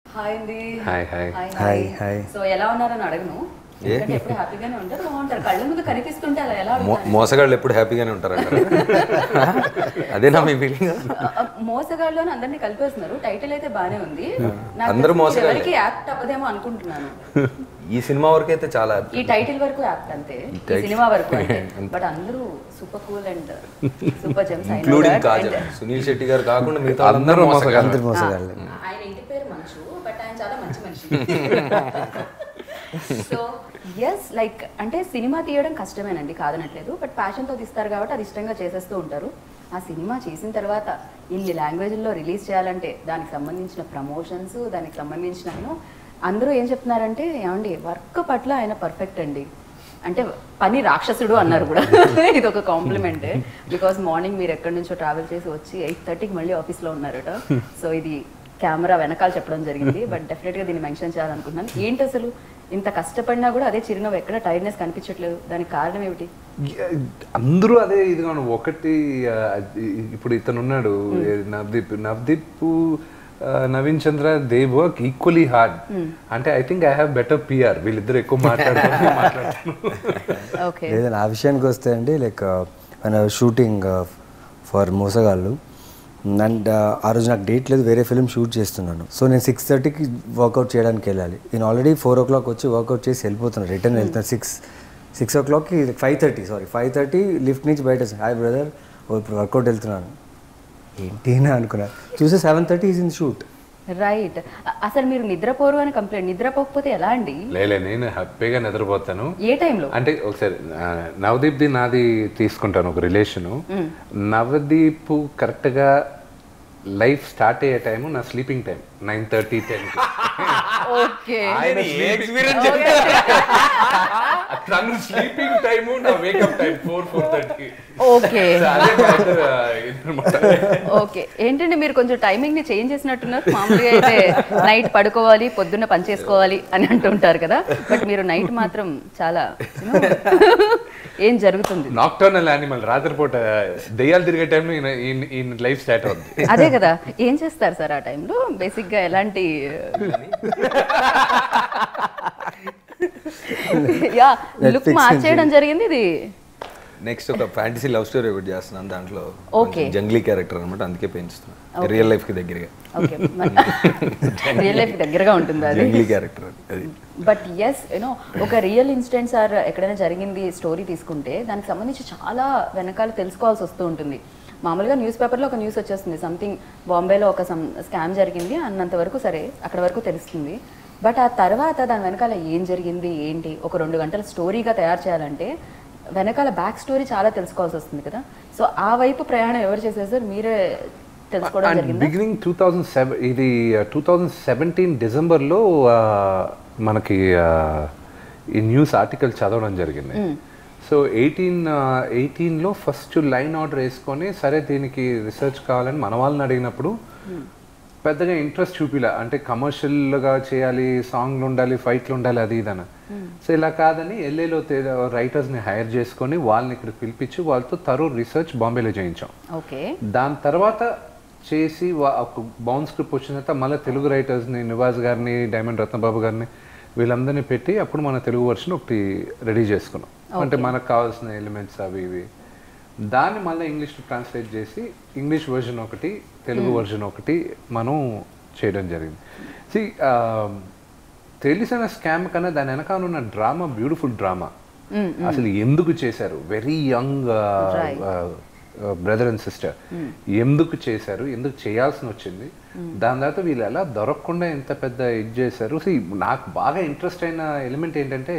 Hi అండి hi hi hi, hi. So ఎలా ఉన్నారని అడగను ఎందుకంటే ఎప్పుడు హ్యాపీగానే ఉంటారు బాగుంటారు కళ్ళ ముందు కనిపిస్తుంటే అలా ఎలా మో- అడుగుతాను మోసగాళ్ళు ఎప్పుడు హ్యాపీగానే ఉంటారంట అదేనా మీ ఫీలింగ్ మోసగాళ్ళు అందరినీ కలిపేస్తున్నారు టైటిల్ అయితే బానే ఉంది నాకు అందరూ తెలిసి మోసగాళ్ళే. ఎవరికి యాక్ట్ అవ్వదేమో అనుకుంటున్నాను ఈ సినిమా వరకు అయితే చాలా ఈ టైటిల్ వరకు యాక్ట్ అంతే ఈ title- సినిమా వరకు అంతే బట్ అందరూ super cool and super gems including Kajal Suniel Shetty garu కాకుండా మిగతా అందరూ మోసగాళ్ళు అందరు మోసగాళ్ళే ఆయన ఇంటి పేరు మంచు బట్ ఆయన చాలా మంచి మనిషి సో ఎస్ లైక్ అంటే సినిమా తీయడం కష్టమేనండి కాదనట్లేదు బట్ ప్యాషన్తో తీస్తారు కాబట్టి అది ఇష్టంగా చేసేస్తూ ఉంటారు ఆ సినిమా చేసిన తర్వాత ఇన్ని లాంగ్వేజ్లో రిలీజ్ చేయాలంటే దానికి సంబంధించిన ప్రమోషన్స్ దానికి సంబంధించిన you know, అందరూ ఏం చెప్తున్నారంటే ఏమండి వర్క్ పట్ల ఆయన పర్ఫెక్ట్ అండి అంటే పని రాక్షసుడు అన్నారు కూడా ఇది ఒక కాంప్లిమెంట్ బికాస్ మార్నింగ్ మీరు ఎక్కడి నుంచో ట్రావెల్ చేసి వచ్చి ఎయిట్ థర్టీకి మళ్ళీ ఆఫీస్లో ఉన్నారట సో ఇది కెమెరా వెనకాల చెప్పడం జరిగింది బట్ డెఫినెట్గా దీన్ని మెన్షన్ చేయాలనుకుంటున్నాను ఏంటి అసలు ఇంత కష్టపడినా కూడా అదే చిరునవ్వు ఎక్కడ టైర్నెస్ కనిపించట్లేదు దానికి కారణం ఏమిటి అందరూ అదే ఇదిగా ఒకటి ఆ, ఇప్పుడు ఇతను ఉన్నాడు ఏ, నవదీప్ నవదీప్ ఆ, Naveen Chandra they work equally hard అంటే I think I have better PR వీళ్ళిద్దరు ఎక్కువ మాట్లాడుతున్నారు మాట్లాడుతున్నారు ఓకే లేదా నా విషయానికి వస్తే అండి లైక్ మన షూటింగ్ ఫర్ మోసగాళ్ళు అండ్ ఆ రోజు నాకు డేట్ లేదు వేరే ఫిల్మ్ షూట్ చేస్తున్నాను సో నేను సిక్స్ థర్టీకి వర్కౌట్ చేయడానికి వెళ్ళాలి నేను ఆల్రెడీ ఫోర్ ఓ క్లాక్ వచ్చి వర్కౌట్ చేసి వెళ్ళిపోతున్నాను రిటర్న్ వెళ్తాను సిక్స్ సిక్స్ ఓ క్లాక్కి five thirty sorry five thirty lift నుంచి బయట హాయ్ బ్రదర్ ఇప్పుడు వర్కౌట్ వెళ్తున్నాను ఏంటి అని అనుకున్నాను చూస్తే seven thirty is in shoot right అసలు మీరు నిద్రపోరు అని కంప్లైంట్ నిద్రపోకపోతే ఎలా అండి లేలే నేను హ్యాపీగా నిద్రపోతాను ఏ టైంలో అంటే ఒకసారి ఆ, నవదీప్ది నాది తీసుకుంటాను ఒక రిలేషను నవదీప్ కరెక్ట్గా లైఫ్ స్టార్ట్ అయ్యే టైము నా sleeping time nine thirty ten okay తను స్లీపింగ్ టైము నా wake up time four four thirty okay అదే matter, ఆ, ఇదన్నమాట. ఓకే ఏంటండి మీరు కొంచెం టైమింగ్ ని చేంజ్ చేసినట్టున్నారు మామూలుగా అయితే నైట్ పడుకోవాలి పొద్దున్న పని చేసుకోవాలి అని అంటుంటారు కదా బట్ మీరు నైట్ మాత్రం చాలా you know, ఏం జరుగుతుంది నాక్టర్నల్ యానిమల్ రాత్రిపూట దెయ్యాలు తిరిగే టైంలో ఈయన ఈయన- ఈయన లైఫ్ స్టార్ట్ అవుతుంది అదే కదా ఏం చేస్తారు సార్ ఆ టైంలో బేసిక్ గా ఎలాంటి యా లుక్ Netflix మార్చేయడం జరిగింది ఇది నెక్స్ట్ ఒక ఫ్యాంటసీ లవ్ స్టోరీ ఒకటి చేస్తున్నాను దాంట్లో Okay. కొంచెం జంగ్లీ క్యారెక్టర్ అనమాట అందుకే పెంచుతున్నాను రియల్ లైఫ్ కి దగ్గరగా ఓకే రియల్ లైఫ్ దగ్గరగా ఉంటుంది అది జంగ్లీ క్యారెక్టర్ అది బట్ ఎస్ యూనో ఒక రియల్ ఇన్సిడెంట్స్ ఆర్ ఎక్కడైనా జరిగింది స్టోరీ తీసుకుంటే దానికి సంబంధించి చాలా వెనకాల తెలుసుకోవాల్సి వస్తూ ఉంటుంది మామూలుగా న్యూస్ పేపర్లో ఒక న్యూస్ వచ్చేస్తుంది సంథింగ్ బాంబేలో ఒక సమ్ స్కామ్ జరిగింది అన్నంత వరకు సరే అక్కడ వరకు తెలుస్తుంది బట్ ఆ తర్వాత దాని వెనకాల ఏం జరిగింది ఏంటి ఒక రెండు గంటల స్టోరీగా తయారు చేయాలంటే వెనకాల బ్యాక్ స్టోరీ చాలా తెలుసుకోవాల్సి వస్తుంది కదా సో ఆ వైపు ప్రయాణం ఎవరు చేసేసారు మీరే తెలుసుకోవడం అండ్ జరిగిందా బిగినింగ్ టూ థౌజండ్ సెవెన్ ఇది టూ థౌజండ్ సెవెంటీన్ డిసెంబర్లో మనకి ఆ, ఈ న్యూస్ ఆర్టికల్ చదవడం జరిగింది సో ఎయిటీన్ ఎయిటీన్లో ఫస్ట్ లైన్ ఆర్డర్ వేసుకొని సరే దీనికి రీసెర్చ్ కావాలని మన వాళ్ళని అడిగినప్పుడు పెద్దగా ఇంట్రెస్ట్ చూపిలా అంటే కమర్షియల్గా చేయాలి సాంగ్లు ఉండాలి ఫైట్లు ఉండాలి అది ఇదని సో ఇలా కాదని ఎల్ఏలో రైటర్స్ని హైర్ చేసుకొని వాళ్ళని ఇక్కడ పిలిపించి వాళ్ళతో తరో రీసెర్చ్ బాంబేలో చేయించాం ఓకే దాని తర్వాత చేసి వా- ఒక బౌన్ స్క్రిప్ట్ వచ్చిన తర్వాత మళ్ళీ తెలుగు రైటర్స్ని నివాస్ గారిని డైమండ్ రత్నబాబు గారిని వీళ్ళందరినీ పెట్టి అప్పుడు మన తెలుగు వర్షన్ ఒకటి రెడీ చేసుకున్నాం అంటే మనకు కావాల్సిన ఎలిమెంట్స్ అవి ఇవి దాన్ని మళ్ళీ ఇంగ్లీష్ ట్రాన్స్లేట్ చేసి ఇంగ్లీష్ వర్షన్ ఒకటి తెలుగు వర్షన్ ఒకటి మనం చేయడం జరిగింది సి తెలిసిన స్కామ్ కన్నా దాని వెనకాల ఉన్న డ్రామా బ్యూటిఫుల్ డ్రామా అసలు ఎందుకు చేశారు very young brother and sister ఎందుకు చేశారు ఎందుకు చేయాల్సి వచ్చింది దాని తర్వాత వీళ్ళు ఎలా దొరకకుండా ఎంత పెద్ద ఇది చేశారు See, నాకు బాగా ఇంట్రెస్ట్ అయిన ఎలిమెంట్ ఏంటంటే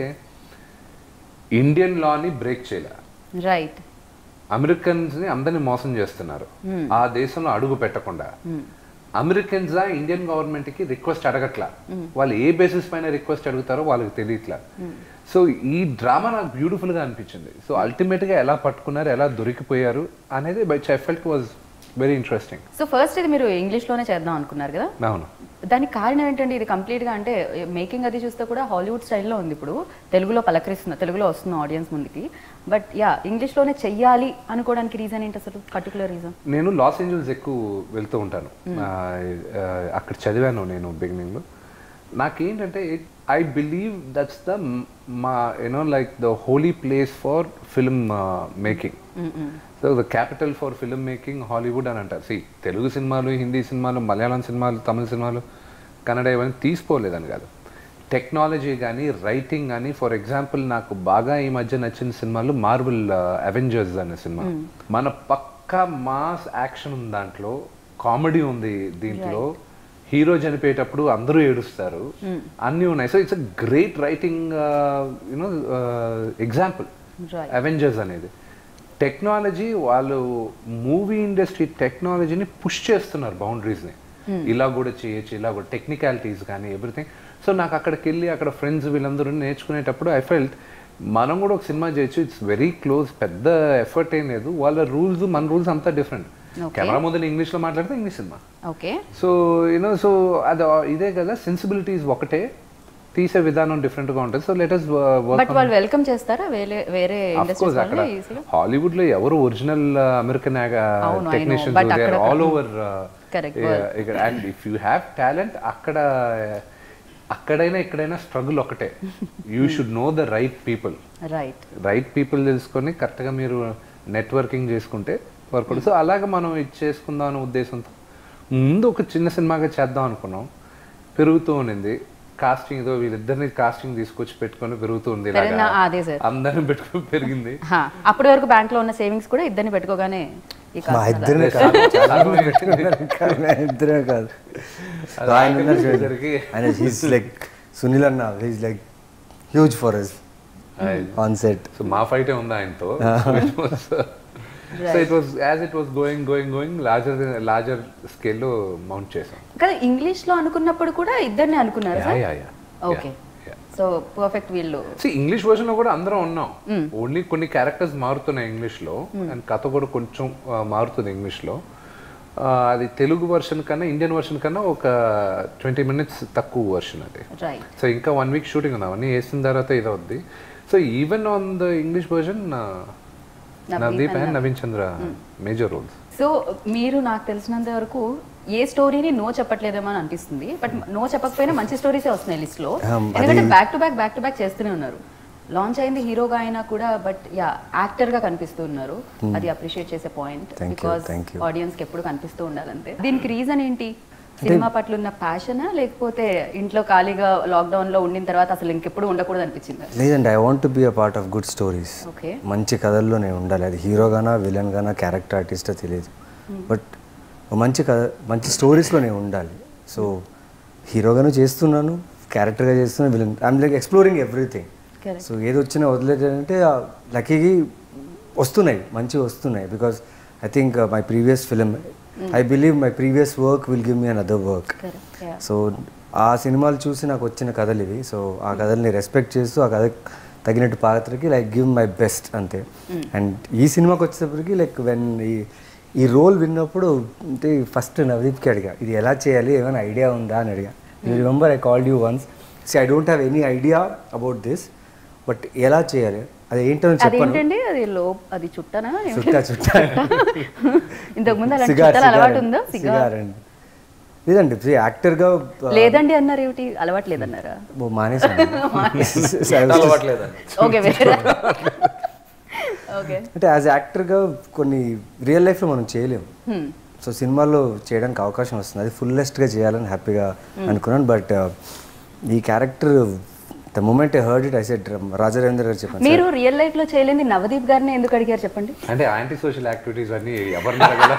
ఇండియన్ లాని బ్రేక్ చేయలే రైట్ అమెరికన్స్ ని అందరిని మోసం చేస్తున్నారు ఆ దేశంలో అడుగు పెట్టకుండా అమెరికన్స్ ఆ ఇండియన్ గవర్నమెంట్ కి రిక్వెస్ట్ అడగట్లా వాళ్ళు ఏ బేసిస్ పైన రిక్వెస్ట్ అడుగుతారో వాళ్ళకి తెలియట్లా సో ఈ డ్రామా నాకు బ్యూటిఫుల్ గా అనిపించింది సో అల్టిమేట్ గా ఎలా పట్టుకున్నారు ఎలా దొరికిపోయారు అనేది by I felt was very interesting so first ఇది మీరు ఇంగ్లీష్లోనే చేద్దాం అనుకున్నారు కదా అవును దానికి కారణం ఏంటంటే ఇది కంప్లీట్గా అంటే మేకింగ్ అది చూస్తే కూడా హాలీవుడ్ స్టైల్లో ఉంది ఇప్పుడు తెలుగులో పలకరిస్తున్న తెలుగులో వస్తున్న ఆడియన్స్ ముందుకి బట్ యా ఇంగ్లీష్లోనే చెయ్యాలి అనుకోవడానికి రీజన్ ఏంటి అసలు పర్టికులర్ రీజన్ నేను లాస్ ఏంజల్స్ ఎక్కువ వెళ్తూ ఉంటాను ఆ, ఆ, అక్కడ చదివాను నేను బిగినింగ్లో నాకేంటంటే ఐ బిలీవ్ దట్స్ ద మా you know like the holy place for film making so the capital for film making Hollywood అని అంటారు సి తెలుగు సినిమాలు హిందీ సినిమాలు మలయాళం సినిమాలు తమిళ సినిమాలు కన్నడ ఇవన్నీ తీసుకోలేదని కాదు టెక్నాలజీ కానీ రైటింగ్ కానీ ఫర్ ఎగ్జాంపుల్ నాకు బాగా ఈ మధ్య నచ్చిన సినిమాలు మార్వెల్ అవెంజర్స్ అనే సినిమా మన పక్క మాస్ యాక్షన్ ఉంది దాంట్లో కామెడీ ఉంది దీంట్లో హీరో చనిపోయేటప్పుడు అందరూ ఏడుస్తారు అన్నీ ఉన్నాయి so it's a great writing you know example Right. Avengers అనేది టెక్నాలజీ వాళ్ళు మూవీ ఇండస్ట్రీ టెక్నాలజీని పుష్ చేస్తున్నారు బౌండరీస్ని ఇలా కూడా చేయొచ్చు ఇలా కూడా టెక్నికాలిటీస్ కానీ ఎవ్రీథింగ్ సో నాకు అక్కడికి వెళ్ళి అక్కడ ఫ్రెండ్స్ వీళ్ళందరూ నేర్చుకునేటప్పుడు ఐ ఫెల్ట్ మనం కూడా ఒక సినిమా చేయొచ్చు ఇట్స్ వెరీ క్లోజ్ పెద్ద ఎఫర్ట్ ఏం లేదు వాళ్ళ రూల్స్ మన రూల్స్ అంతా డిఫరెంట్ కెమెరా ముందు ఇంగ్లీష్లో మాట్లాడితే English cinema okay so you know so అది ఇదే కదా సెన్సిబిలిటీస్ ఒకటే తీసే విధానం డిఫరెంట్ గా ఉంటుంది so let us work but వాళ్ళు వెల్కమ్ చేస్తారా వేరే వేరే అఫ్ కోర్స్ ఇండస్ట్రీస్ అక్కడ వాళ్ళు ఈజీగా హాలీవుడ్ లో ఎవరు ఒరిజినల్ అమెరికన్ అవును, I know. టెక్నీషియన్స్ But అక్కడ ఆల్ ఓవర్ Correct. ఇక్కడ and if you have talent అక్కడ అక్కడైనా ఇక్కడైనా స్ట్రగుల్ ఒకటే you should know the right people right right people తెలుసుకొని కరెక్ట్గా మీరు నెట్వర్కింగ్ చేసుకుంటే వర్క్ సో అలాగ మనం ఇది చేసుకుందాం అనే ఉద్దేశంతో ముందు ఒక చిన్న సినిమాగా చేద్దాం అనుకున్నాం పెరుగుతూ ఉండింది కాస్టింగ్ ఏదో వీళ్ళిద్దరిని కాస్టింగ్ తీసుకొచ్చి పెట్టుకొని పెరుగుతూ ఉంది ఇలాగా. పెరిగిన- అదే సార్. అందరిని పెట్టుకొని పెరిగింది హా, అప్పటి వరకు బ్యాంక్ లో ఉన్న సేవింగ్స్ కూడా ఇద్దరిని పెట్టుకోగానే ఈ మా కాస్త ఇద్దరిని కాదు చాలా మంది పెట్టుకున్నారు కానీ మా ఇద్దరే కాదు అది ఆయన ఉన్నారు చూడండి. జరిగి- ఆయన హీస్ లైక్ సునీల్ అన్న he's like huge for us on set so మా ఫైటే ఉంది ఆయనతో so it was as it was going going going larger larger స్కేల్లో మౌంట్ చేసాం కదా ఇంగ్లీష్ లో అనుకున్నప్పుడు కూడా ఇద్దరిని అనుకున్నారు yeah sir yeah yeah okay so perfect వీళ్ళు సి ఇంగ్లీష్ వర్షన్ లో కూడా అందరం ఉన్నాం ఓన్లీ కొన్ని క్యారెక్టర్స్ మారుతున్నాయి ఇంగ్లీష్ లో అండ్ కథ కూడా కొంచెం ఆ, మారుతుంది ఇంగ్లీష్ లో ఆ, అది తెలుగు వర్షన్ కన్నా ఇండియన్ వర్షన్ కన్నా ఒక ట్వంటీ మినిట్స్ తక్కువ వర్షన్ అది రైట్ సో ఇంకా వన్ వీక్ షూటింగ్ ఉంది అవన్నీ వేసిన తర్వాత ఇది అవుద్ది so even on the English version Navdeep and Naveen Chandra major roles so మీరు నాకు తెలిసినంత వరకు ఏ స్టోరీని నో చెప్పట్లేదేమో అని అనిపిస్తుంది బట్ నో చెప్పకపోయినా మంచి స్టోరీసే వస్తున్నాయి లిస్ట్ లో Um, ఎందుకంటే అది- back to back back to back చేస్తూనే ఉన్నారు లాంచ్ అయింది హీరోగా అయినా కూడా బట్ యా యాక్టర్ గా కనిపిస్తూ ఉన్నారు అది అప్రిషియేట్ చేసే point Thank you, because thank you. Audience కి ఎప్పుడు కనిపిస్తూ ఉండాలంతే దీనికి రీజన్ ఏంటి సినిమా పట్ల ఉన్న ప్యాషనా లేకపోతే ఇంట్లో ఖాళీగా లాక్డౌన్ లో ఉండిన తర్వాత అసలు ఇంకెప్పుడు ఉండకూడదు అనిపించింది లేదండి I want be a part of good stories okay మంచి కథల్లో నేను ఉండాలి అది హీరోగానా విలన్ గానా క్యారెక్టర్ ఆర్టిస్టో తెలియదు బట్ మంచి కథ మంచి స్టోరీస్లో నేను ఉండాలి సో హీరోగాను చేస్తున్నాను క్యారెక్టర్గా చేస్తున్నాను villain I'm like exploring everything Correct. So ఏది వచ్చినా వదిలేదంటే లక్కీకి వస్తున్నాయి మంచిగా వస్తున్నాయి because I think my previous film I believe my previous work will give me another work correct yeah so ఆ సినిమాలు చూసి నాకు వచ్చిన కథలు ఇవి సో ఆ కథల్ని రెస్పెక్ట్ చేస్తూ ఆ కథ తగినట్టు పాత్రకి లైక్ గివ్ మై బెస్ట్ అంతే అండ్ ఈ సినిమాకి వచ్చేటప్పటికి లైక్ వెన్ ఈ ఈ రోల్ విన్నప్పుడు అంటే ఫస్ట్ నవదీప్కి అడిగా ఇది ఎలా చేయాలి ఏమైనా ఐడియా ఉందా అని అడిగా you remember I called you once see I don't have any idea about this but ఎలా చేయాలి అది ఏంటో చెప్పాను అదేంటండి అది లో అది చుట్టనా చుట్టా చుట్టా ఇంతకు ముందు అలాంటి సిగార్ చుట్టాలు అలవాటు సిగార్ ఉందా అండి. సిగార్ సిగార్ అండి లేదండి యాక్టర్గా లేదండి అన్నారు ఏమిటి అలవాటు లేదన్నారా మానేసాను అలవాట్లేదండి ఓకే వేరే ఓకే అంటే యాజ్ యాక్టర్గా కొన్ని రియల్ లైఫ్లో మనం చేయలేము సో సినిమాల్లో చేయడానికి అవకాశం వస్తుంది అది ఫుల్లెస్ట్గా చేయాలని హ్యాపీగా అనుకున్నాను బట్ ఈ character the moment I heard it I said రాజారేంద్ర గారు చెప్పాను మీరు రియల్ లైఫ్ లో చేయలేని నవదీప్ గారిని ఎందుకు అడిగారు చెప్పండి అంటే యాంటీ సోషల్ యాక్టివిటీస్ అన్ని ఎవరిని అడగాల?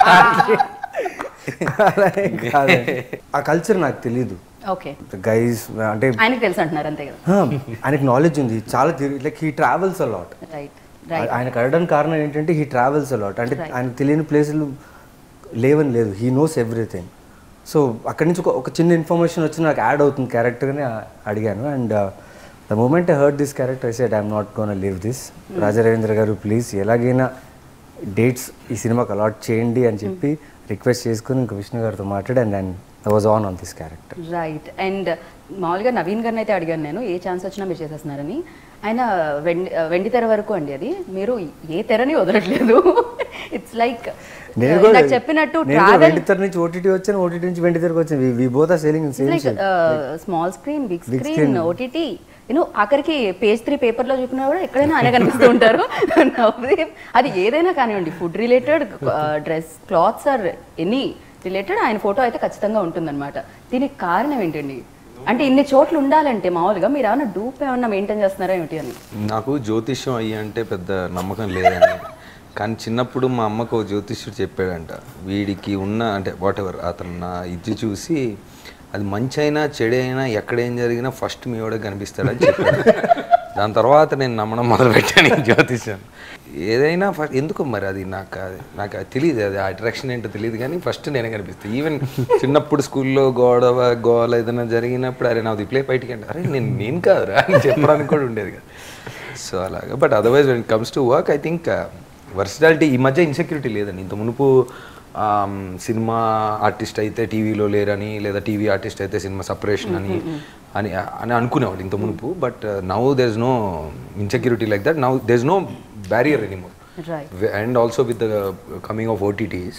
అలా ఏం కాదండి. ఆ కల్చర్ నాకు తెలియదు ఓకే గైస్ అంటే ఆయనకి తెలుసు అంటున్నారు అంతే కదా ఆ, ఆయనకి నాలెడ్జ్ ఉంది చాలా like he travels a lot right right ఆయనకు అడగడానికి కారణం ఏంటంటే హీ ట్రావెల్స్ అలాట్ అంటే ఆయనకు తెలియని ప్లేసులు లేవని లేదు హీ నోస్ ఎవ్రీథింగ్ సో అక్కడి నుంచి ఒక ఒక చిన్న ఇన్ఫర్మేషన్ వచ్చి నాకు యాడ్ అవుతుంది క్యారెక్టర్ని అడిగాను and the moment I heard this character I said I'm not gonna leave this Raja Ravindra garu please ఎలాగైనా డేట్స్ ఈ సినిమాకి అలాట్ చేయండి అని చెప్పి రిక్వెస్ట్ చేసుకుని ఇంకా విష్ణు గారితో మాట్లాడి and and was on on this character right and మామూలుగా నవీన్ గారిని అయితే అడిగాను నేను ఏ ఛాన్స్ వచ్చినా మీరు చేసేస్తున్నారని ఆయన వెండి వెండి తెర వరకు అండి అది మీరు ఏ తెరని వదలట్లేదు ఇట్స్ లైక్ నేను కూడా నాకు చెప్పినట్టు నేను కూడా ట్రావెల్ వెండితెర నుంచి ఓటీటీ వచ్చాను ఓటీటీ నుంచి వెండితెరకు వచ్చాను we both are sailing same like small screen big Big screen screen. OTT you know ఆఖరికి పేజ్ త్రీ పేపర్లో చూపినా కూడా ఎక్కడైనా ఆయన కనిపిస్తూ ఉంటారు నవ్వే- అది ఏదైనా కానివ్వండి food related dress clothes or any related ఆయన ఫోటో అయితే ఖచ్చితంగా ఉంటుందన్నమాట దీనికి కారణం ఏంటండి అంటే ఇన్ని చోట్ల ఉండాలంటే మామూలుగా మీరు ఏమైనా డూప్ ఏమన్నా మెయింటైన్ చేస్తున్నారా ఏమిటి అని నాకు జ్యోతిష్యం అయ్యి అంటే పెద్ద నమ్మకం లేదండి కానీ చిన్నప్పుడు మా అమ్మకు ఒక జ్యోతిష్యుడు చెప్పాడంట వీడికి ఉన్న అంటే వాట్ ఎవర్ అతను నా ఇది చూసి అది మంచి అయినా చెడు అయినా ఎక్కడేం జరిగినా ఫస్ట్ మీ వాడే కనిపిస్తాడని చెప్పాడు దాని తర్వాత నేను నమ్మడం మొదలుపెట్టాను ఈ జ్యోతిష్యం ఏదైనా ఫస్ట్ ఎందుకు మరి అది నాకు అది నాకు అది తెలియదు అది అట్రాక్షన్ ఏంటో తెలియదు కానీ ఫస్ట్ నేనే కనిపిస్తాను ఈవెన్ చిన్నప్పుడు స్కూల్లో గొడవ గోల ఏదైనా జరిగినప్పుడు అరే నా దిప్లే బయటికి అంటే అరే నేను నేను కాదురా అని చెప్పడానికి కూడా ఉండేది కదా సో అలాగా but otherwise when comes to work I think versatility ఈ మధ్య ఇన్సెక్యూరిటీ లేదండి ఇంత మునుపు ఆమ్, సినిమా ఆర్టిస్ట్ అయితే టీవీలో లేరని లేదా టీవీ ఆర్టిస్ట్ అయితే సినిమా సపరేషన్ అని అని అని అనుకునేవాళ్ళు ఇంత మునుపు but now there is no insecurity like that now there is no barrier anymore right and also with the coming of OTTs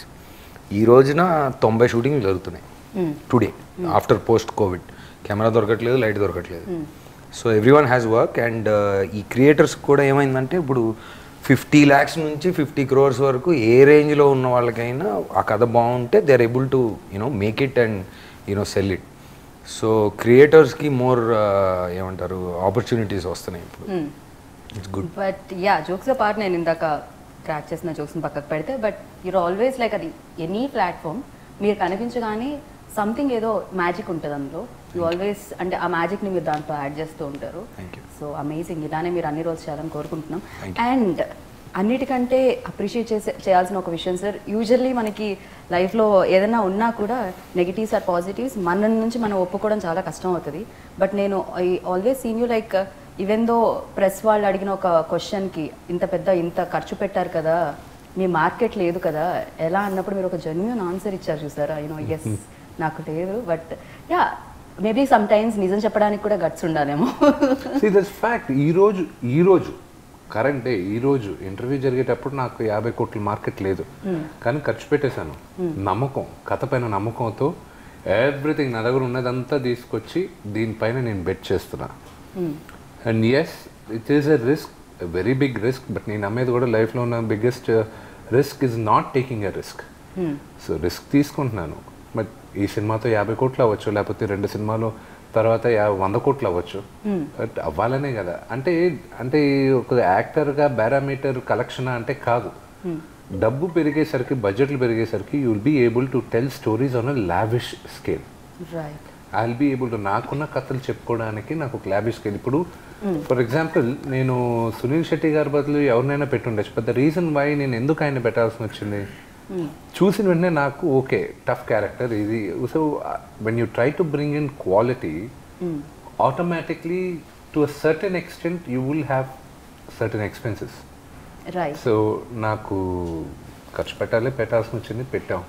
ఈ రోజున తొంభై షూటింగ్లు జరుగుతున్నాయి today after post Covid camera దొరకట్లేదు లైట్ దొరకట్లేదు so everyone has work and ఈ creators కూడా ఏమైందంటే ఇప్పుడు ఫిఫ్టీ ల్యాక్స్ నుంచి ఫిఫ్టీ క్రోర్స్ వరకు ఏ రేంజ్లో ఉన్న వాళ్ళకైనా ఆ కథ బాగుంటే they are able to you know make it and you know sell it so క్రియేటర్స్కి మోర్ ఏమంటారు ఆపర్చునిటీస్ వస్తున్నాయి ఇప్పుడు it's good but yeah jokes part నేను ఇందాక క్రాక్ చేసిన జోక్స్ని పక్కకు పెడితే బట్ యూర్ ఆల్వేస్ లైక్ అది ఎనీ ప్లాట్ఫామ్ మీరు కనిపించగానే సంథింగ్ ఏదో మ్యాజిక్ ఉంటుంది అందులో యూ ఆల్వేస్ అంటే ఆ మ్యాజిక్ని మీరు దాంట్లో యాడ్ చేస్తూ ఉంటారు Thank you. సో అమేజింగ్ ఇలానే మీరు అన్ని రోజులు చేయాలని కోరుకుంటున్నాం Thank అండ్ అన్నిటికంటే అప్రిషియేట్ చేసే చేయాల్సిన ఒక విషయం సార్ యూజువల్లీ మనకి లైఫ్లో ఏదైనా ఉన్నా కూడా నెగిటివ్స్ ఆర్ పాజిటివ్స్ మన నుంచి మనం ఒప్పుకోవడం చాలా కష్టం అవుతుంది బట్ నేను I always seen you like even though press వాళ్ళు అడిగిన ఒక క్వశ్చన్కి ఇంత పెద్ద ఇంత ఖర్చు పెట్టారు కదా మీ మార్కెట్ లేదు కదా ఎలా అన్నప్పుడు మీరు ఒక జెన్యున్ ఆన్సర్ ఇచ్చారు చూసారా యూనో ఎస్ నాకు లేదు but yeah maybe sometimes నిజం చెప్పడానికి కూడా గట్స్ ఉండాలేమో సీ దస్ ఫ్యాక్ట్ ఈ రోజు ఈ రోజు కరెంట్ డే ఈ రోజు ఇంటర్వ్యూ జరిగేటప్పుడు నాకు యాభై కోట్ల మార్కెట్ లేదు కానీ ఖర్చు పెట్టేశాను నమ్మకం కథ పైన నమ్మకంతో ఎవ్రీథింగ్ నా దగ్గర ఉన్నదంతా తీసుకొచ్చి దీనిపైన నేను బెట్ చేస్తున్నా and yes it is a risk very big risk but నేను నమ్మేది కూడా లైఫ్లో ఉన్న biggest risk is not taking a risk so risk తీసుకుంటున్నాను బట్ ఈ సినిమాతో యాభై కోట్లు అవ్వచ్చు లేకపోతే రెండు సినిమాలు తర్వాత యా వంద కోట్లు అవ్వచ్చు బట్ అవ్వాలనే కదా అంటే అంటే ఈ ఒక యాక్టర్గా పారామీటర్ కలెక్షన్ అంటే కాదు డబ్బు పెరిగేసరికి బడ్జెట్లు పెరిగేసరికి you will be able to tell stories on a lavish scale right I will be able to నాకున్న కథలు చెప్పుకోవడానికి నాకు ఒక ల్యాబిష్ స్కేల్ ఇప్పుడు ఫర్ ఎగ్జాంపుల్ నేను సునీల్ శెట్టి గారి బదులు ఎవరినైనా పెట్టుండొచ్చు బట్ ద రీజన్ వై నేను ఎందుకు ఆయన పెట్టాల్సి వచ్చింది చూసిన వెంటనే నాకు ఓకే టఫ్ క్యారెక్టర్ ఇది so when you try to bring in quality automatically to a certain extent you will have certain expenses right so నాకు ఖర్చు పెట్టాలి పెట్టాల్సి వచ్చింది పెట్టాం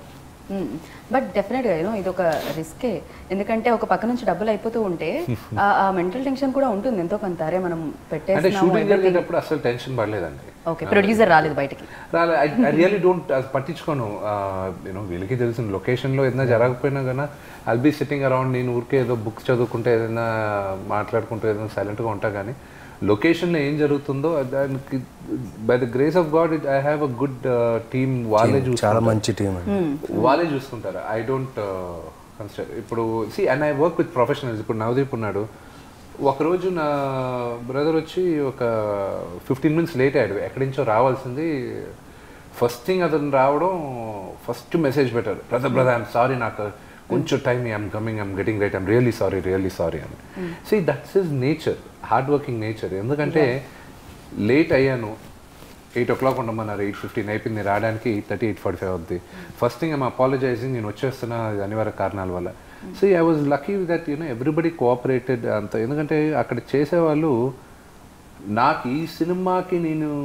బట్ డెఫినెట్గా యూనో ఇది ఒక రిస్కే ఎందుకంటే ఒక పక్క నుంచి డబ్బులు అయిపోతూ ఉంటే ఆ- ఆ మెంటల్ టెన్షన్ కూడా ఉంటుంది ఎంతో కొంత అరే మనం అంటే పెట్టేస్తున్నాము షూటింగ్ జరిగేటప్పుడు అసలు టెన్షన్ పడలేదండి ఓకే ప్రొడ్యూసర్ రాలేదు బయటికి రాలే ఐ రియలీ డోంట్ పట్టించుకోను యూనో వీళ్ళకి తెలిసిన లొకేషన్లో ఏదైనా జరగకపోయినా కానీ ఐల్ బీ సిట్టింగ్ అరౌండ్ నేను ఊరికే ఏదో బుక్స్ చదువుకుంటే ఏదైనా మాట్లాడుకుంటూ ఏదైనా సైలెంట్గా ఉంటా కానీ లొకేషన్లో ఏం జరుగుతుందో దానికి by the grace of God I have a good team వాళ్ళే చాలా చూసుకుంటారు మంచి టీం అండి వాళ్ళే చూసుకుంటారు ఐ డోంట్ కన్సిడర్ ఇప్పుడు see and I work with professionals ఇప్పుడు నవదీప్ ఉన్నాడు ఒకరోజు నా బ్రదర్ వచ్చి ఒక ఫిఫ్టీన్ మినిట్స్ లేట్ అయ్యాడు ఎక్కడి నుంచో రావాల్సింది ఫస్ట్ థింగ్ అతను రావడం ఫస్ట్ మెసేజ్ పెట్టారు బ్రదర్ బ్రదర్ ఐఎమ్ సారీ నాకు కొంచెం time I'm coming I'm getting right I'm really sorry really sorry అని see that's his nature hard working nature ఎందుకంటే లేట్ అయ్యాను ఎయిట్ ఓ క్లాక్ ఉండమన్నారు ఎయిట్ ఫిఫ్టీన్ అయిపోయింది రావడానికి eight thirty eight forty five అవుద్ది first thing I'm apologising నేను వచ్చేస్తున్నా ఇది అనివార్య కారణాల వల్ల so I was lucky that you know everybody cooperated అంత ఎందుకంటే అక్కడ చేసేవాళ్ళు నాకు ఈ సినిమాకి నేను